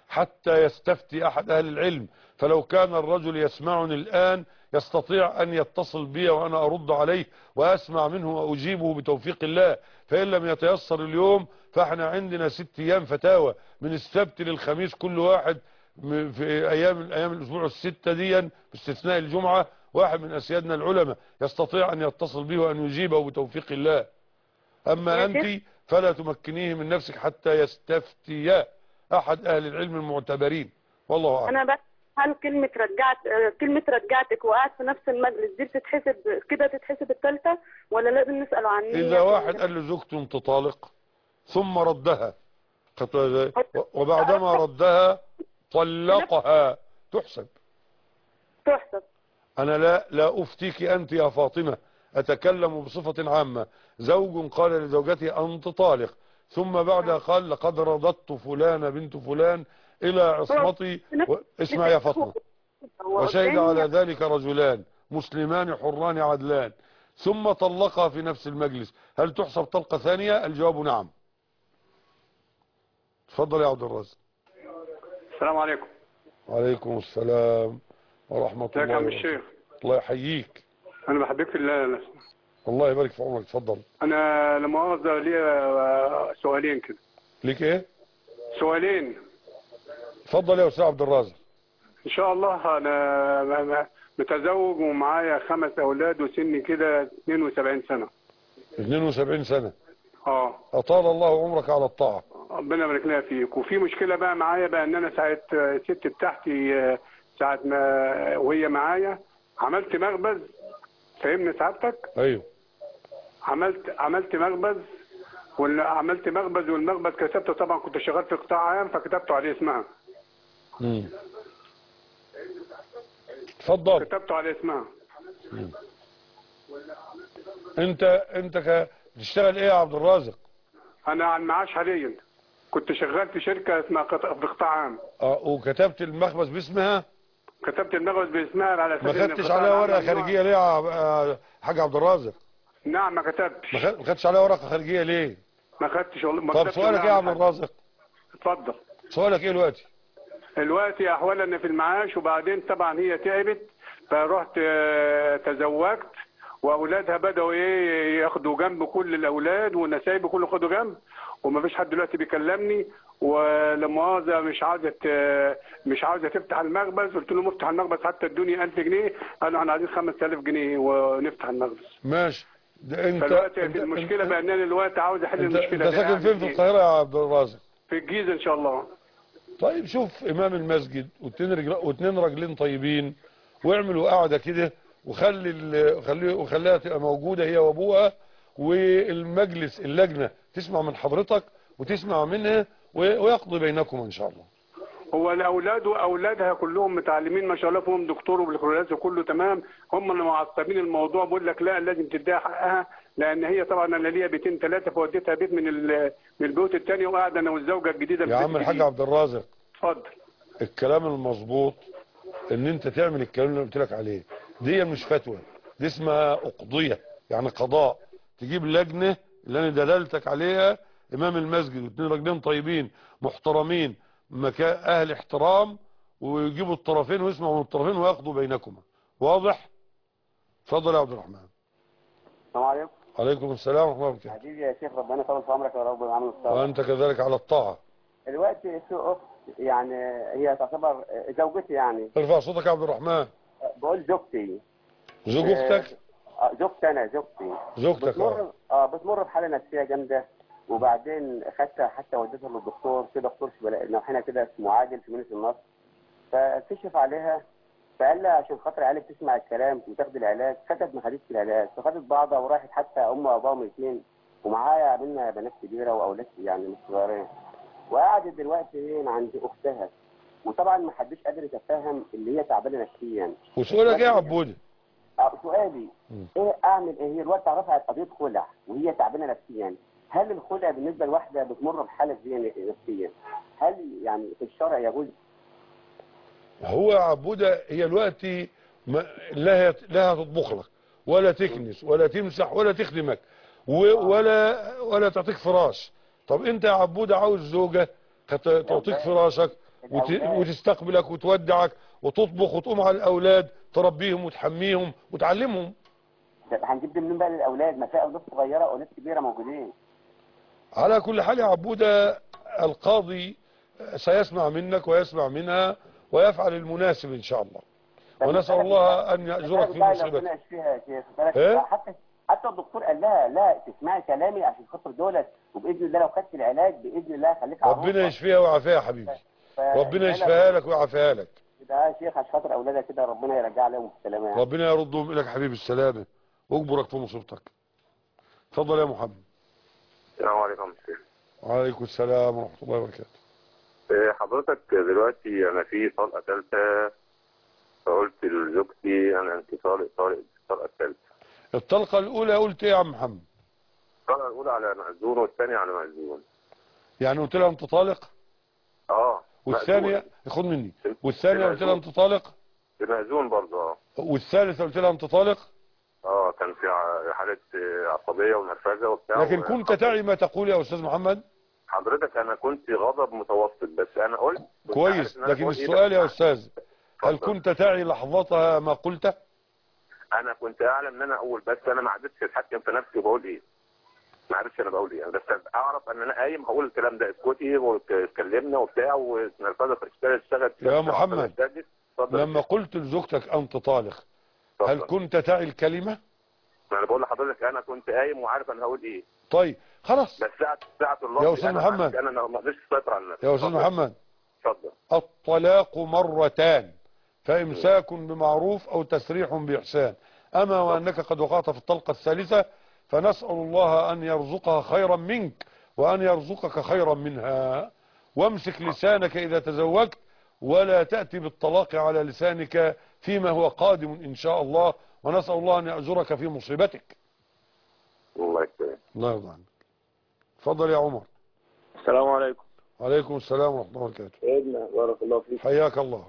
حتى يستفتي أحد أهل العلم فلو كان الرجل يسمعني الآن يستطيع أن يتصل بي وأنا أرد عليه وأسمع منه وأجيبه بتوفيق الله فإن لم يتيسر اليوم فإحنا عندنا ست أيام فتاوى من السبت للخميس كل واحد م- في أيام أيام الأسبوع الستة دي باستثناء الجمعة واحد من أسيادنا العلماء يستطيع أن يتصل به وأن يجيبه بتوفيق الله أما يا أنت فلا تمكنيه من نفسك حتى يستفتي أحد أهل العلم المعتبرين والله أعلم انا بس هل كلمة رجعت آه، كلمة رجعتك وقعت في نفس المجلس دي بتتحسب كده تتحسب الثالثة ولا لازم نسأله عن النية؟ إذا واحد قال لزوجته انت طالق ثم ردها خدت- وبعدما ردها طلقها تحسب تحسب أنا لا لا أفتيك أنت يا فاطمة أتكلم بصفة عامة زوج قال لزوجته أنت طالق ثم بعدها قال لقد رددت فلان بنت فلان إلى عصمتي و... اسمع يا فاطمة هو وشهد قدامي- على ذلك رجلان مسلمان حران عدلان ثم طلقها في نفس المجلس هل تحسب طلقة ثانية الجواب نعم تفضل يا عبد الرازق السلام عليكم وعليكم السلام ورحمة ازيك يا الله عم وبركاته الشيخ الله يحييك انا بحبك في الله الله يبارك في عمرك اتفضل انا لما مؤاخذه ليا سؤالين كده ليك ايه سؤالين اتفضل يا استاذ عبد الرازق ان شاء الله انا م- م- متزوج ومعايا خمس اولاد وسني كده 72 سنه 72 سنة اه أطال الله عمرك على الطاعة ربنا يبارك لها فيك وفي مشكله بقى معايا بقى ان انا ساعه الست بتاعتي آه، ساعه ما وهي معايا عملت مخبز فاهمني سعادتك أيوه عملت عملت مخبز وعملت مخبز والمخبز كتبته طبعا كنت شغال في قطاع عام فكتبته عليه اسمها مم. اتفضل كتبته عليه اسمها مم. انت انت ك... بتشتغل ايه يا عبد الرازق انا على المعاش حاليا كنت شغال في شركه اسمها قط- في قطاع عام اه وكتبت المخبز باسمها كتبت المخبز باسمها على اساس ما إن خدتش القطاع عليها العام ورقة ممنوع. خارجية ليه يا عب- آه، حاج عبد الرازق نعم ما كتبتش ما خد- ما خدتش عليها ورقة خارجية ليه ما خدتش والله ما طب كتبتش سؤالك ايه يا عبد نعم. الرازق اتفضل سؤالك ايه دلوقتي دلوقتي احوالا في المعاش وبعدين طبعا هي تعبت فرحت آه، تزوجت واولادها بداوا ايه ياخدوا جنب كل الاولاد والنسايب كله خدوا جنب وما فيش حد دلوقتي بيكلمني ولمؤاخذه مش عاوزه ت- مش عاوزه تفتح المخبز قلت لهم افتح المخبز حتى ادوني 1000 جنيه قالوا احنا عايزين 5000 جنيه ونفتح المخبز ماشي ده انت فالوقت انت, المشكله بقى ان انا دلوقتي عاوز احل انت, المشكله انت دي. ساكن أعمل فين في إيه؟ القاهرة يا عبد الرازق في الجيزه ان شاء الله طيب شوف امام المسجد واتنين رجل واتنين راجلين طيبين واعملوا قاعده كده وخلي ال- خلي وخليها تبقى موجوده هي وابوها والمجلس اللجنه تسمع من حضرتك وتسمع منها و- ويقضي بينكم ان شاء الله هو الاولاد واولادها كلهم متعلمين ما شاء الله فيهم دكتور وبالكالوريوس وكله تمام هم اللي معصبين الموضوع بيقول لك لا لازم تديها حقها لان هي طبعا انا ليا بيتين ثلاثه فوديتها بيت من ال- من البيوت الثانيه وقاعده انا والزوجه الجديده في يا بيت عم الحاج جديد. عبد الرازق اتفضل الكلام المظبوط ان انت تعمل الكلام اللي قلت لك عليه دي مش فتوى دي اسمها اقضيه يعني قضاء تجيب لجنه اللي انا دللتك عليها امام المسجد واثنين راجلين طيبين محترمين مكان اهل احترام ويجيبوا الطرفين ويسمعوا من الطرفين وياخدوا بينكما واضح اتفضل يا عبد الرحمن السلام عليكم عليكم السلام ورحمه الله وبركاته حبيبي يا شيخ ربنا يطول في عمرك يا رب ويعمل الصبر وانت كذلك على الطاعه دلوقتي في اخت يعني هي تعتبر زوجتي يعني ارفع صوتك يا عبد الرحمن بقول زوجتي زوج اختك آه، زوجتي انا زوجتي زوجتك اه بتمر اه بتمر بحاله نفسيه جامده وبعدين خدتها حتى وديتها للدكتور في دكتور في بلا- نوحنا كده اسمه عادل في مدينه النصر فكشف عليها فقال لها عشان خاطر عيالك تسمع الكلام وتاخد العلاج كتب محادثه العلاج فخدت بعضها وراحت حتى ام وابوها ميتين ومعايا قابلنا بنات كبيره واولاد يعني مش صغيرين وقعدت دلوقتي هنا عند اختها وطبعا ما حدش قادر يتفهم اللي هي تعبانه نفسيا وسؤالك ايه يا عبودي آه، سؤالي مم. ايه اعمل ايه هي الوقت رفعت قضيه خلع وهي تعبانه نفسيا هل الخلع بالنسبه لواحده بتمر بحاله زي نفسيا هل يعني في الشرع يجوز هو يا عبودة هي دلوقتي ما لا هي- لا هتطبخ لك ولا تكنس ولا تمسح ولا تخدمك و- ولا ولا تعطيك فراش طب انت يا عبودة عاوز زوجة كت- تعطيك فراشك وت... الأولاد. وتستقبلك وتودعك وتطبخ وتقوم على الأولاد تربيهم وتحميهم وتعلمهم طب هنجيب دي منين بقى للاولاد ما في اولاد صغيره واولاد كبيره موجودين على كل حال يا عبودة القاضي سيسمع منك ويسمع منها ويفعل المناسب إن شاء الله طب ونسأل بالك الله بقى- أن يأجرك بالك في بقى لو مصيبتك ربنا يشفيها يا شيخ بالك إيه؟ بقى حتى حتى الدكتور قال لها لا تسمعي كلامي عشان خاطر دولت وباذن الله لو خدت العلاج باذن الله خليك ربنا يشفيها ويعافيها يا حبيبي ربنا يشفيها لك ويعافيها لك ده يا شيخ عشان خاطر اولادها كده ربنا يرجع لهم السلامه يعني. ربنا يردهم إليك حبيبي السلامة واجبرك في مصيبتك اتفضل يا محمد السلام عليكم شيخ وعليكم السلام ورحمة الله وبركاته إيه، حضرتك دلوقتي انا في طلقه ثالثه فقلت لزوجتي انا انت طالق طالق الطلقه الثالثه الطلقة الأولى قلت إيه يا عم محمد الطلقه الاولى على مأذون والثانيه على مأذون يعني قلت لها أنت طالق اه والثانية خد مني والثانية قلت لها أنت طالق بمأذون برضه اه والثالثة قلت لها أنت طالق اه كان في ع- حاله آه، عصبيه ونرفزه وبتاع لكن و- كنت تعي ما تقول يا أستاذ محمد حضرتك انا كنت غضب متوسط بس انا قلت كنت كويس عارف إن أنا لكن بقول إيه السؤال ده. يا أستاذ هل كنت تعي لحظتها ما قلته انا كنت اعلم ان انا اقول بس انا ما عرفتش اتحكم في نفسي وبقول ايه ما عرفتش انا بقول ايه بس اعرف ان انا قايم هقول الكلام ده اسكتي واتكلمنا وبتاع ونرفزه اشتغل اشتغل يا محمد اتفضل. لما قلت لزوجتك أنت طالق هل كنت تعي الكلمة ما انا بقول لحضرتك انا كنت قايم وعارف انا هقول ايه طيب خلاص بس ساعه ساعه الله يا أستاذ أنا محمد. عارف انا ما قدرتش اسيطر على نفسي يا أستاذ اتفضل. محمد اتفضل الطلاق مرتان فإمساك بمعروف أو تسريح بإحسان أما وأنك قد وقعت في الطلقة الثالثة فنسأل الله أن يرزقها خيرا منك وأن يرزقك خيرا منها وامسك لسانك إذا تزوجت ولا تأتي بالطلاق على لسانك فيما هو قادم إن شاء الله ونسأل الله أن يأجرك في مصيبتك الله يكرمك الله يرضى عنك اتفضل يا عمر السلام عليكم عليكم السلام ورحمة الله وبركاته سيدنا بارك الله فيك حياك الله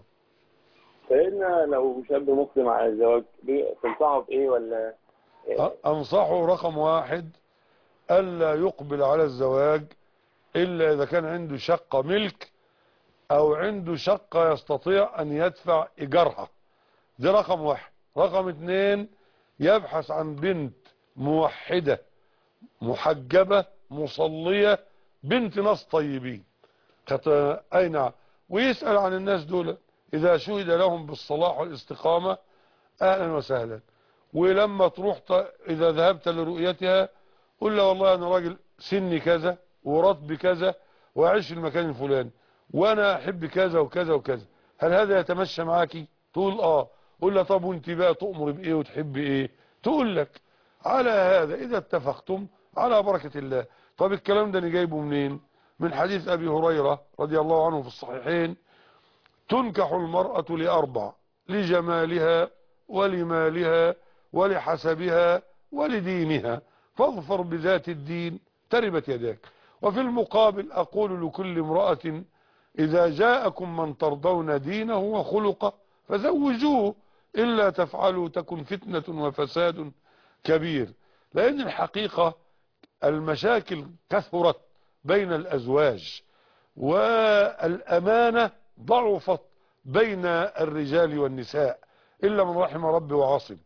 سيدنا لو شاب مقدم على الزواج بي- تنصحه بايه ولا أنصحه رقم واحد ألا يقبل على الزواج إلا إذا كان عنده شقة ملك أو عنده شقة يستطيع أن يدفع إيجارها دي رقم واحد رقم اتنين يبحث عن بنت موحدة محجبة مصلية بنت ناس طيبين خط... أي نعم ويسأل عن الناس دول إذا شهد لهم بالصلاح والاستقامة أهلا وسهلا ولما تروح ط... إذا ذهبت لرؤيتها قل له والله أنا راجل سني كذا وراتبي كذا وأعيش في المكان الفلاني وأنا أحب كذا وكذا وكذا هل هذا يتمشى معاكي تقول آه قل له طب وانت بقى تؤمر بإيه وتحب إيه تقول لك على هذا إذا اتفقتم على بركة الله طب الكلام ده أنا جايبه منين من حديث أبي هريرة رضي الله عنه في الصحيحين تنكح المرأة لأربع لجمالها ولمالها ولحسبها ولدينها فاظفر بذات الدين تربت يداك وفي المقابل أقول لكل امرأة إذا جاءكم من ترضون دينه وخلقه فزوجوه إلا تفعلوا تكن فتنة وفساد كبير لأن الحقيقة المشاكل كثرت بين الأزواج والأمانة ضعفت بين الرجال والنساء إلا من رحم ربي وعاصم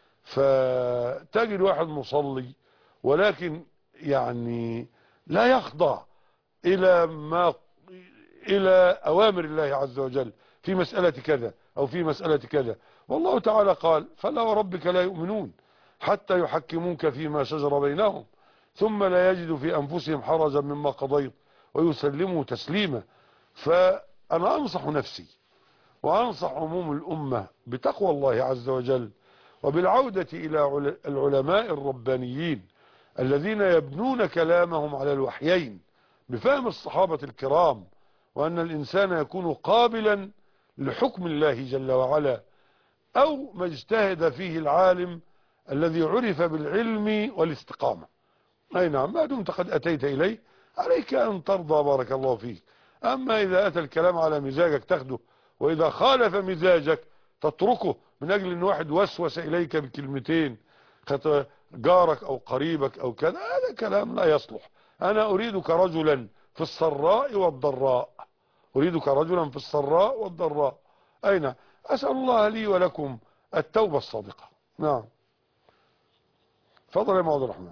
فتجد واحد مصلي ولكن يعني لا يخضع إلى ما إلى أوامر الله عز وجل في مسألة كذا أو في مسألة كذا والله تعالى قال فلا وربك لا يؤمنون حتى يحكموك فيما شجر بينهم ثم لا يجدوا في أنفسهم حرجا مما قضيت ويسلموا تسليما فأنا أنصح نفسي وأنصح عموم الأمة بتقوى الله عز وجل وبالعودة إلى عل- العلماء الربانيين الذين يبنون كلامهم على الوحيين بفهم الصحابة الكرام وأن الإنسان يكون قابلا لحكم الله جل وعلا أو ما اجتهد فيه العالم الذي عرف بالعلم والاستقامة أي نعم ما دمت قد أتيت إليه عليك أن ترضى بارك الله فيك أما إذا أتى الكلام على مزاجك تاخده وإذا خالف مزاجك تتركه من أجل أن واحد وسوس إليك بكلمتين خط- جارك أو قريبك أو كذا هذا كلام لا يصلح أنا أريدك رجلا في السراء والضراء أريدك رجلا في السراء والضراء أين أسأل الله لي ولكم التوبة الصادقة نعم تفضل يا ام عبد الرحمن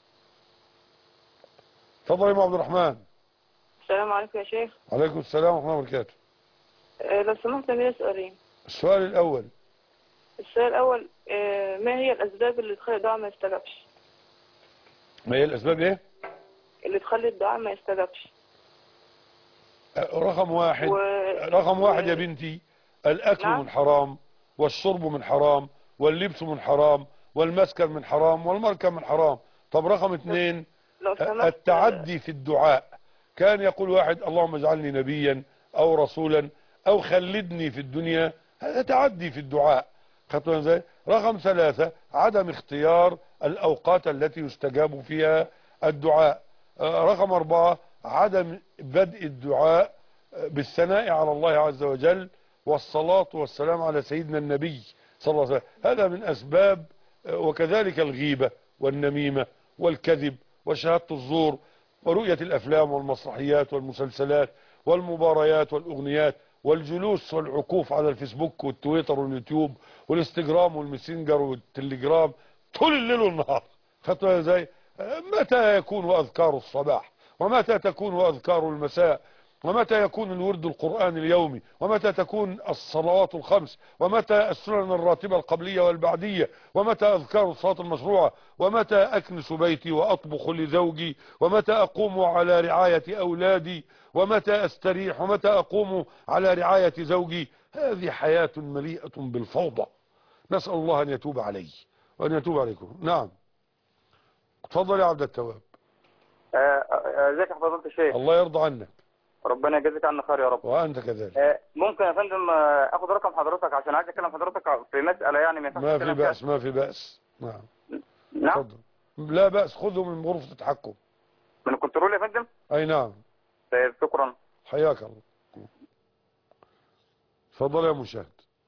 تفضل يا ام عبد الرحمن السلام عليكم يا شيخ عليكم السلام ورحمة الله وبركاته آه، لو سمحت لي سؤالين السؤال الأول السؤال الأول آه، ما هي الأسباب اللي تخلي الدعاء ما يستجابش ما هي الأسباب إيه اللي تخلي الدعاء ما يستجابش رقم واحد و... رقم واحد يا بنتي الأكل نعم. من حرام والشرب من حرام واللبس من حرام والمسكن من حرام والمركب من حرام طب رقم اثنين لو سمحت التعدي في الدعاء كان يقول واحد اللهم اجعلني نبيا أو رسولا أو خلدني في الدنيا هذا تعدي في الدعاء خدتوا ازاي رقم ثلاثة عدم اختيار الأوقات التي يستجاب فيها الدعاء آه، رقم أربعة عدم بدء الدعاء آه، بالثناء على الله عز وجل والصلاة والسلام على سيدنا النبي صلى الله عليه وسلم هذا من أسباب آه، وكذلك الغيبة والنميمة والكذب وشهادة الزور ورؤية الأفلام والمسرحيات والمسلسلات والمباريات والأغنيات والجلوس والعكوف على الفيسبوك والتويتر واليوتيوب والانستجرام والماسنجر والتليجرام طول الليل والنهار خدتوا ازاي متى يكون أذكار الصباح ومتى تكون أذكار المساء ومتى يكون الورد القرآن اليومي ومتى تكون الصلوات الخمس ومتى السنن الراتبة القبلية والبعدية ومتى أذكار الصلاة المشروعة ومتى أكنس بيتي وأطبخ لزوجي ومتى أقوم على رعاية أولادي ومتى أستريح ومتى أقوم على رعاية زوجي هذه حياة مليئة بالفوضى نسأل الله أن يتوب علي وأن يتوب عليكم نعم تفضل يا عبد التواب آه، آه، ازيك يا فضيلة الشيخ الله يرضى عنك ربنا يجازيك عنا خير يا رب وأنت كذلك آه، ممكن يا فندم آه، اخد رقم حضرتك عشان عايز اكلم حضرتك في مسألة يعني ما ينفعش ما في أتكلم فيها. بأس ما في بأس نعم نعم تفضل لا بأس خذه من غرفة التحكم من الكنترول يا فندم أي نعم طيب شكرا حياك الله تفضل يا مشاهد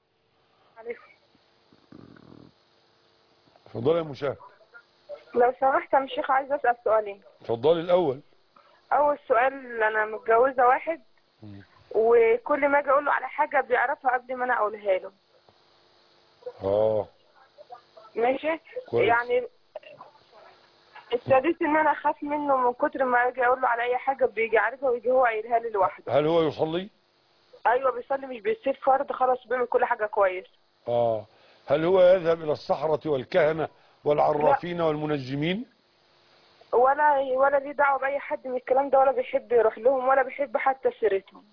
تفضل يا مشاهد لو سمحت يا شيخ عايز أسأل سؤالين تفضلي الأول أول سؤال أنا متجوزة واحد وكل ما أجي أقول له على حاجة بيعرفها قبل ما أنا أقولها له اه ماشي كويس. يعني ابتديت ان انا اخاف منه من كتر ما اجي اقول له على اي حاجه بيجي عارفها ويجي هو قايلها لي لوحده هل هو يصلي ايوه بيصلي مش بيسيب فرض خلاص بيعمل كل حاجه كويس اه هل هو يذهب إلى الصحراء والكهنة والعرافين والمنجمين ولا ولا ليه دعوه باي حد من الكلام ده ولا بيحب يروح لهم ولا بيحب حتى سيرتهم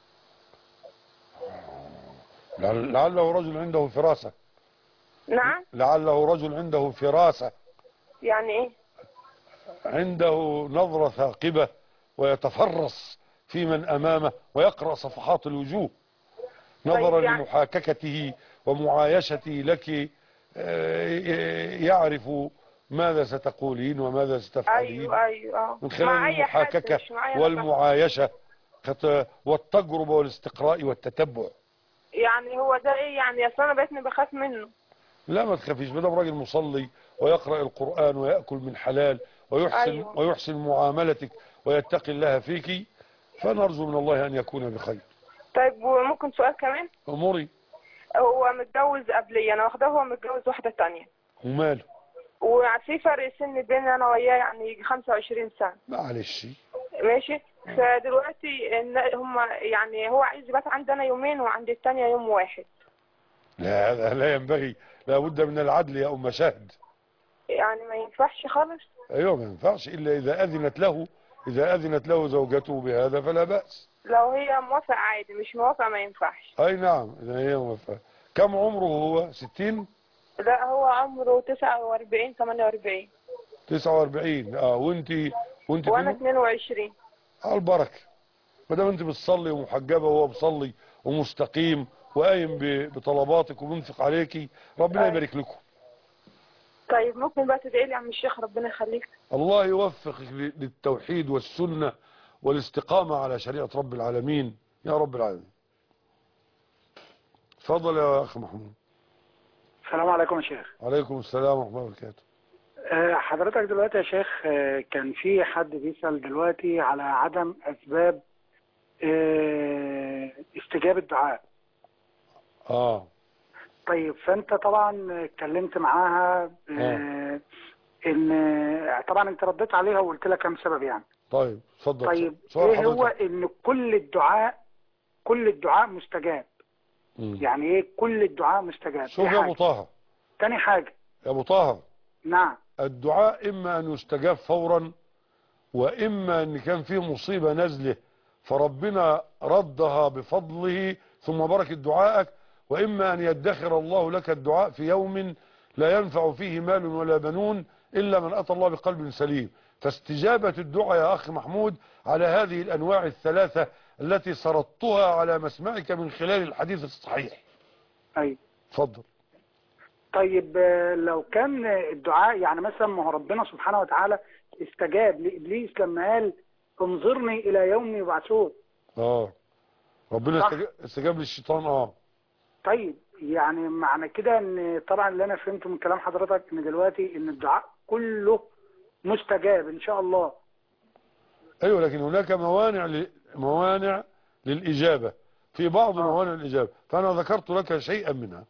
لعل- لعله رجل عنده فراسة نعم لعله رجل عنده فراسة يعني ايه عنده نظرة ثاقبة ويتفرس في من أمامه ويقرأ صفحات الوجوه نظرا طيب يعني- لمحاككته ومعايشته لك آه، يعرف ماذا ستقولين وماذا ستفعلين ايوه ايوه آه. من خلال مع اي حد المحاككة مش معايا أنا والمعايشة خط- والتجربة والاستقراء والتتبع يعني هو ده ايه يعني اصل انا بقيتني بخاف منه لا ما تخافيش ما دام راجل مصلي ويقرأ القرآن ويأكل من حلال ويحسن أيوة. ويحسن معاملتك ويتقي الله فيك فنرجو من الله أن يكون بخير طيب وممكن سؤال كمان أموري هو متجوز قبلي انا واخداه هو متجوز واحده تانية وماله وفي فرق سن بيني انا وياه يعني يجي 25 سنه معلش ماشي فدلوقتي ان هم يعني هو عايز يبات عندنا يومين وعند التانية يوم واحد لا هذا لا ينبغي لابد من العدل يا أم شهد يعني ما ينفعش خالص أيوة ما ينفعش إلا إذا أذنت له إذا أذنت له زوجته بهذا فلا بأس لو هي موافقة عادي مش موافقة ما ينفعش أي نعم إذا هي موفقة كم عمره هو ستين لا هو عمره 49 48 تسعة واربعين اه وانتي وانتي وانا كم؟ 22 على البركة ما دام انت بتصلي ومحجبة وهو بيصلي ومستقيم وقايم ب- بطلباتك وبينفق عليكي ربنا أيوة. يبارك لكم طيب ممكن بقى تدعي لي يا عم الشيخ ربنا يخليك الله يوفقك ل- للتوحيد والسنة والاستقامة على شريعة رب العالمين يا رب العالمين تفضل يا أخ محمود السلام عليكم يا شيخ عليكم السلام ورحمة الله وبركاته آه، حضرتك دلوقتي يا شيخ آه، كان في حد بيسأل دلوقتي على عدم أسباب آه، استجابة دعاء اه طيب فانت طبعا اتكلمت معاها آه، ان طبعا انت رديت عليها وقلت لها كم سبب يعني طيب اتفضل طيب سؤال ايه هو حضرتك. ان كل الدعاء كل الدعاء مستجاب مم. يعني ايه كل الدعاء مستجاب شوف دي يا حاجة. ابو طه تاني حاجة يا ابو طه نعم الدعاء اما ان يستجاب فورا واما ان كان فيه مصيبة نزله فربنا ردها بفضله ثم بركة دعائك واما ان يدخر الله لك الدعاء في يوم لا ينفع فيه مال ولا بنون الا من اتى الله بقلب سليم فاستجابة الدعاء يا اخي محمود على هذه الانواع الثلاثة التي سردتها على مسمعك من خلال الحديث الصحيح ايوه اتفضل طيب آه، لو كان الدعاء يعني مثلا ما هو ربنا سبحانه وتعالى استجاب لابليس لما قال انظرني الى يوم يبعثون اه ربنا صح. استجاب, استجاب للشيطان اه طيب يعني معنى كده ان طبعا اللي انا فهمته من كلام حضرتك ان دلوقتي ان الدعاء كله مستجاب ان شاء الله ايوه لكن هناك موانع ل... موانع للاجابه في بعض موانع الاجابه فانا ذكرت لك شيئا منها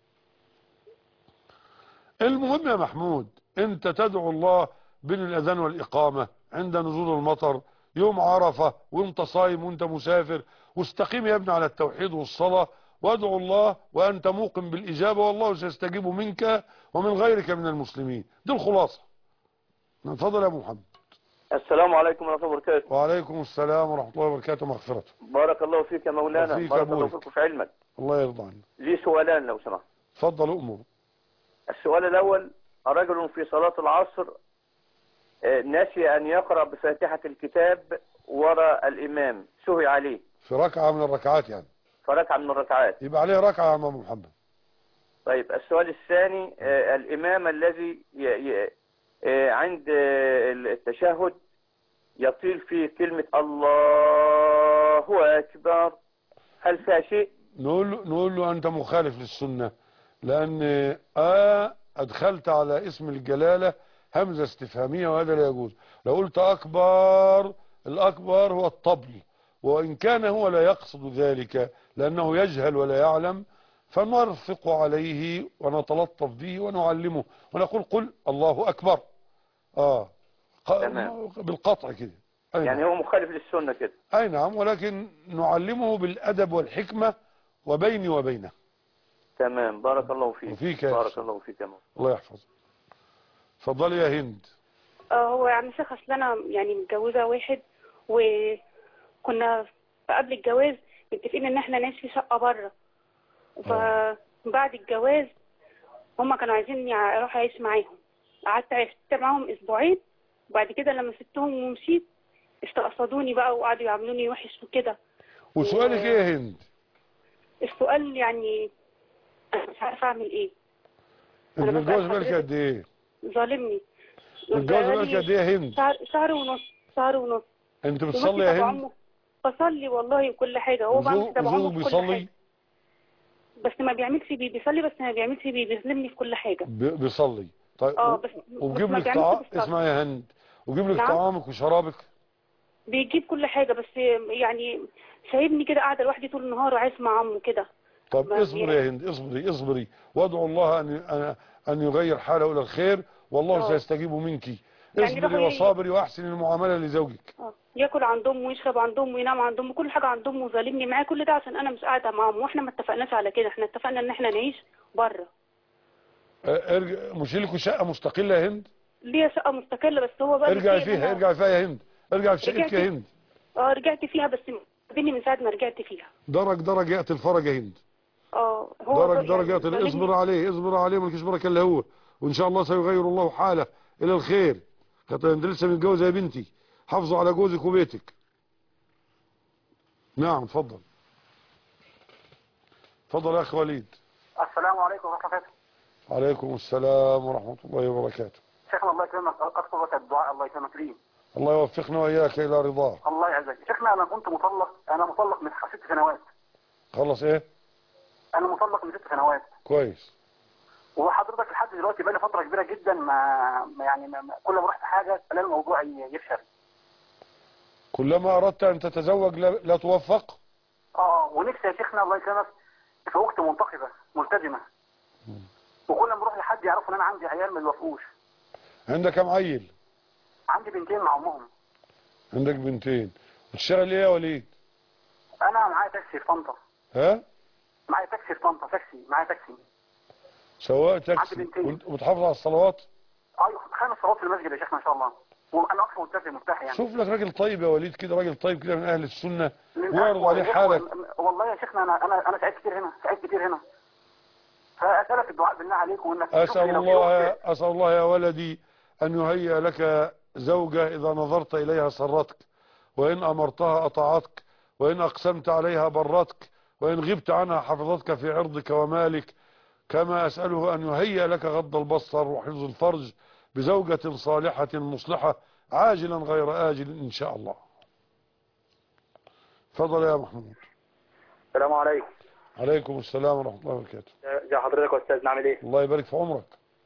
المهم يا محمود انت تدعو الله بين الاذان والاقامه عند نزول المطر يوم عرفه وانت صايم وانت مسافر واستقيم يا ابني على التوحيد والصلاه وادعو الله وانت موقن بالاجابه والله سيستجيب منك ومن غيرك من المسلمين دي الخلاصه اتفضل يا ابو محمد السلام عليكم ورحمة الله وبركاته وعليكم السلام ورحمة الله وبركاته مغفرته بارك الله فيك يا مولانا وفيك بارك الله أبوك. فيكم في علمك الله يرضى عنك لي سؤالان لو سمحت اتفضل أمور السؤال الأول رجل في صلاة العصر آه، نسي أن يقرأ بفاتحة الكتاب وراء الإمام سهي عليه في ركعة من الركعات يعني فركعة من الركعات يبقى عليه ركعة يا أمام محمد طيب السؤال الثاني آه، الإمام الذي ي... ي... آه، عند آه، التشهد يطيل فيه كلمة الله أكبر هل فيها شيء؟ نقول له, نقول له أنت مخالف للسنة لأن آ أدخلت على اسم الجلالة همزة استفهامية وهذا لا يجوز لو قلت أكبر الأكبر هو الطبل وإن كان هو لا يقصد ذلك لأنه يجهل ولا يعلم فنرفق عليه ونتلطف به ونعلمه ونقول قل الله أكبر آه ق- تمام. بالقطع كده أي يعني هو مخالف للسنة كده أي نعم ولكن نعلمه بالأدب والحكمة وبيني وبينه تمام بارك الله فيك وفيك يا بارك أخي. الله فيك يا مولانا الله يحفظك اتفضلي يا هند آه، هو يا عم شيخ اصل انا يعني متجوزه واحد وكنا قبل الجواز متفقين ان احنا نعيش في شقه بره فبعد الجواز هما كانوا عايزين اروح اعيش معاهم قعدت عشت معاهم اسبوعين وبعد كده لما سبتهم ومشيت استقصدوني بقى وقعدوا يعاملوني وحش وكده وسؤالك ايه يا هند السؤال يعني انا مش عارفه اعمل ايه انت أنا بسأل متجوز بالك حضرتك. قد ايه ظالمني متجوز بالك قد ايه يا هند شهر شهر ونص شهر ونص انت وماشي بتصلي يا تبع هند عمه. بصلي والله وكل حاجه هو بعمل وزوج- تبع عمه وزوجك في كل بيصلي حاجه بس ما بيعملش بيه بيصلي بس ما بيعملش بيه بيظلمني في كل حاجه ب- بيصلي طيب اه و- بس وبجيب بس ما لك بيعملش طعام بالصلاة. اسمع يا هند وجيب لك نعم. طعامك وشرابك بيجيب كل حاجه بس يعني سايبني كده قاعده لوحدي طول النهار وعايش مع عمه كده طب ما اصبري يا هند اصبري اصبري وادعو الله ان ان ان يغير حاله الى الخير والله آه. سيستجيب منك يعني اصبري روحي- وصابري واحسن المعامله لزوجك اه ياكل عند امه ويشرب عند امه وينام عند امه كل حاجه عند امه وظالمني معاه كل ده عشان انا مش قاعده معاهم واحنا ما اتفقناش على كده احنا اتفقنا ان احنا نعيش بره اه، ارجع مش لكم شقه مستقله يا هند ليا شقه مستقله بس هو بقى ارجعي مشكلة إن فيها أنا- ارجعي فيها يا هند ارجعي في شقتك رجعت- يا هند اه رجعت فيها بس بيني من ساعه ما رجعت فيها درج درج ياتي الفرج يا هند اه هو درج درج ياتي ظالمني. اصبر عليه اصبر عليه مالكش بركه الا هو وان شاء الله سيغير الله حاله الى الخير كانت انت لسه متجوزه يا بنتي حافظوا على جوزك وبيتك نعم اتفضل اتفضل يا اخي وليد السلام عليكم ورحمة الله وبركاته عليكم السلام ورحمه الله وبركاته شيخنا الله يكرمك أذكر لك الدعاء الله يكرمك لي الله يوفقنا واياك الى رضاه الله يعزك شيخنا أنا كنت مطلق أنا مطلق من ست سنوات خلص ايه أنا مطلق من ست سنوات كويس وحضرتك لحد دلوقتي بقالي فترة كبيرة جدا ما ما يعني ما ما- كل ما رحت حاجة الاقي الموضوع ي- يفشل كلما أردت أن تتزوج لا, لا توفق اه ونفسي يا شيخنا الله يكرمك في وقت منتقبه ملتزمه وكل ما اروح لحد يعرفوا ان انا عندي عيال ما يوافقوش عندك كم عيل عندي بنتين مع امهم عندك بنتين بتشتغل ايه يا وليد انا معايا تاكسي في طنطا ها معايا تاكسي في طنطا تاكسي معايا تاكسي سواق تاكسي عندي بنتين. وانت- وبتحافظ على الصلوات ايوه خمس صلوات في المسجد يا شيخنا ان شاء الله وانا اصلا ملتزم مرتاح يعني شوف لك راجل طيب يا وليد كده راجل طيب كده من اهل السنة للأسف ويعرض عليه والله- حالك والله يا شيخنا انا انا انا سعيد كتير هنا سعيد كتير هنا فاسالك الدعاء بالله عليك وانك تشوف أسأل لي لو في الله وقت- أسأل الله يا ولدي أن يهيئ لك زوجة إذا نظرت إليها سرتك وإن أمرتها أطاعتك وإن أقسمت عليها برتك وإن غبت عنها حفظتك في عرضك ومالك كما أسأله أن يهيئ لك غض البصر وحفظ الفرج بزوجة صالحة مصلحة عاجلا غير آجل إن شاء الله فضل يا محمود السلام عليكم عليكم السلام ورحمة الله وبركاته ازي حضرتك يا استاذ نعمل ايه الله يبارك في عمرك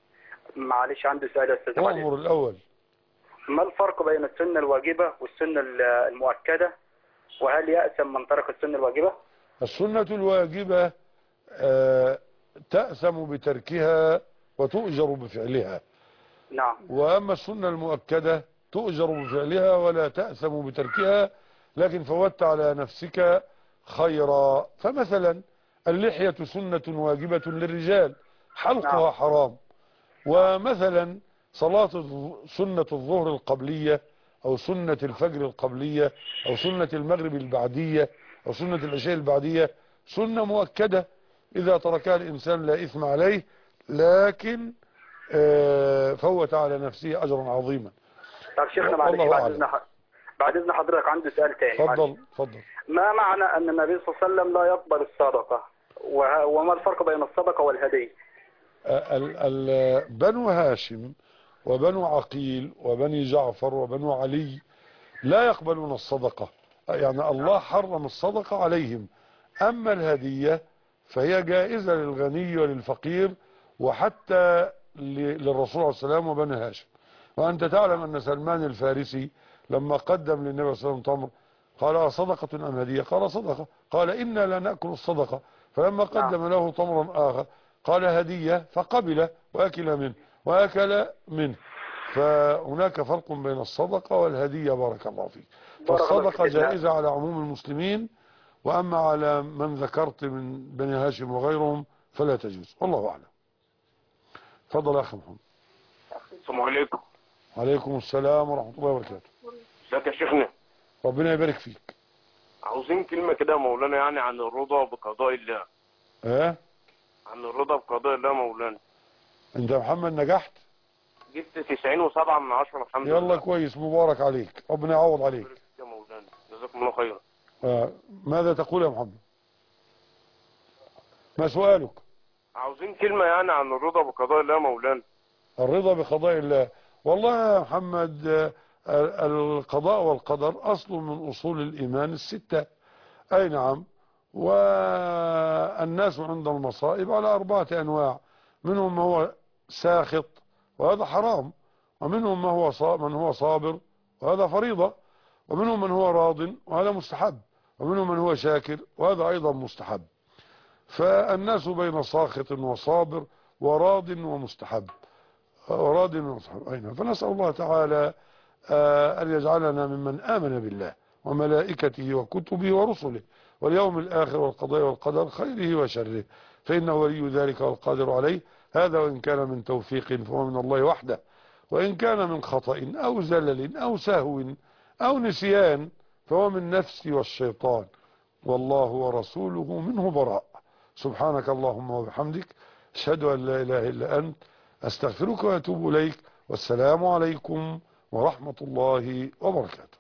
معلش عندي سؤال يا استاذ معلش. أمر الأول ما الفرق بين السنه الواجبه والسنه ال- المؤكده وهل يأثم من ترك السنه الواجبه السنة الواجبة آه، تأثم بتركها وتؤجر بفعلها نعم وأما السنة المؤكدة تؤجر بفعلها ولا تأثم بتركها لكن فوت على نفسك خيرا فمثلا اللحية سنة واجبة للرجال حلقها حرام ومثلا صلاة الظ- سنة الظهر القبلية أو سنة الفجر القبلية أو سنة المغرب البعدية أو سنة العشاء البعدية سنة مؤكدة إذا تركها الإنسان لا إثم عليه لكن آه، فوت على نفسه أجرا عظيما طب شيخنا معلش والله بعد أعلم. اذن ح- بعد اذن حضرتك عندي سؤال تاني معلش. تفضل تفضل ما معنى ان النبي صلى الله عليه وسلم لا يقبل الصدقه وه- وما الفرق بين الصدقه والهديه ال- ال- بنو هاشم وبنو عقيل وبني جعفر وبنو علي لا يقبلون الصدقة يعني الله حرم الصدقة عليهم أما الهدية فهي جائزة للغني وللفقير وحتى ل- للرسول عليه السلام وبني هاشم وأنت تعلم أن سلمان الفارسي لما قدم للنبي صلى الله عليه وسلم تمر قال صدقة أم هدية قال صدقة قال إنا لا نأكل الصدقة فلما قدم له تمرا آخر قال هدية فقبل وأكل منه وأكل منه فهناك فرق بين الصدقة والهدية بارك الله فيك بارك الله فالصدقة فيك. جائزة على عموم المسلمين وأما على من ذكرت من بني هاشم وغيرهم فلا تجوز والله أعلم تفضل يا أخي محمد السلام عليكم عليكم السلام ورحمة الله وبركاته ازيك يا شيخنا ربنا يبارك فيك عاوزين كلمة كده يا مولانا يعني عن الرضا بقضاء الله ها عن الرضا بقضاء الله مولانا انت يا محمد نجحت جبت 90 و7 من 10 الحمد يلا لله كويس مبارك عليك ربنا يعوض عليك يا مولانا جزاكم الله خيرا آه. ماذا تقول يا محمد ما سؤالك عاوزين كلمة يعني عن الرضا بقضاء الله يا مولانا الرضا بقضاء الله والله يا محمد آه، القضاء والقدر أصل من أصول الإيمان الستة أي نعم والناس عند المصائب على أربعة أنواع منهم ما هو ساخط وهذا حرام ومنهم ما هو صا- من هو صابر وهذا فريضة ومنهم من هو راض وهذا مستحب ومنهم من هو شاكر وهذا أيضا مستحب فالناس بين ساخط وصابر وراض ومستحب وراض ومستحب أي نعم فنسأل الله تعالى آه، أن يجعلنا ممن آمن بالله وملائكته وكتبه ورسله واليوم الآخر والقضاء والقدر خيره وشره فإنه ولي ذلك والقادر عليه هذا وإن كان من توفيق فهو من الله وحده وإن كان من خطأ أو زلل أو سهو أو نسيان فهو من نفسي والشيطان والله ورسوله منه براء سبحانك اللهم وبحمدك أشهد أن لا إله إلا أنت أستغفرك وأتوب إليك والسلام عليكم ورحمة الله وبركاته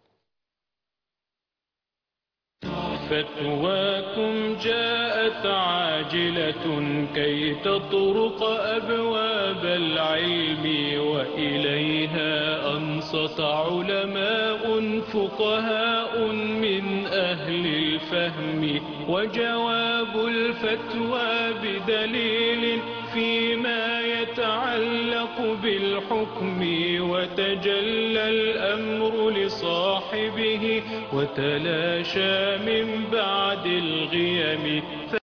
فتواكم جاءت عاجلة كي تطرق أبواب العلم وإليها أنصت علماء فقهاء من أهل الفقه الفهم وجواب الفتوى بدليل فيما يتعلق بالحكم وتجلى الأمر لصاحبه وتلاشى من بعد الغيم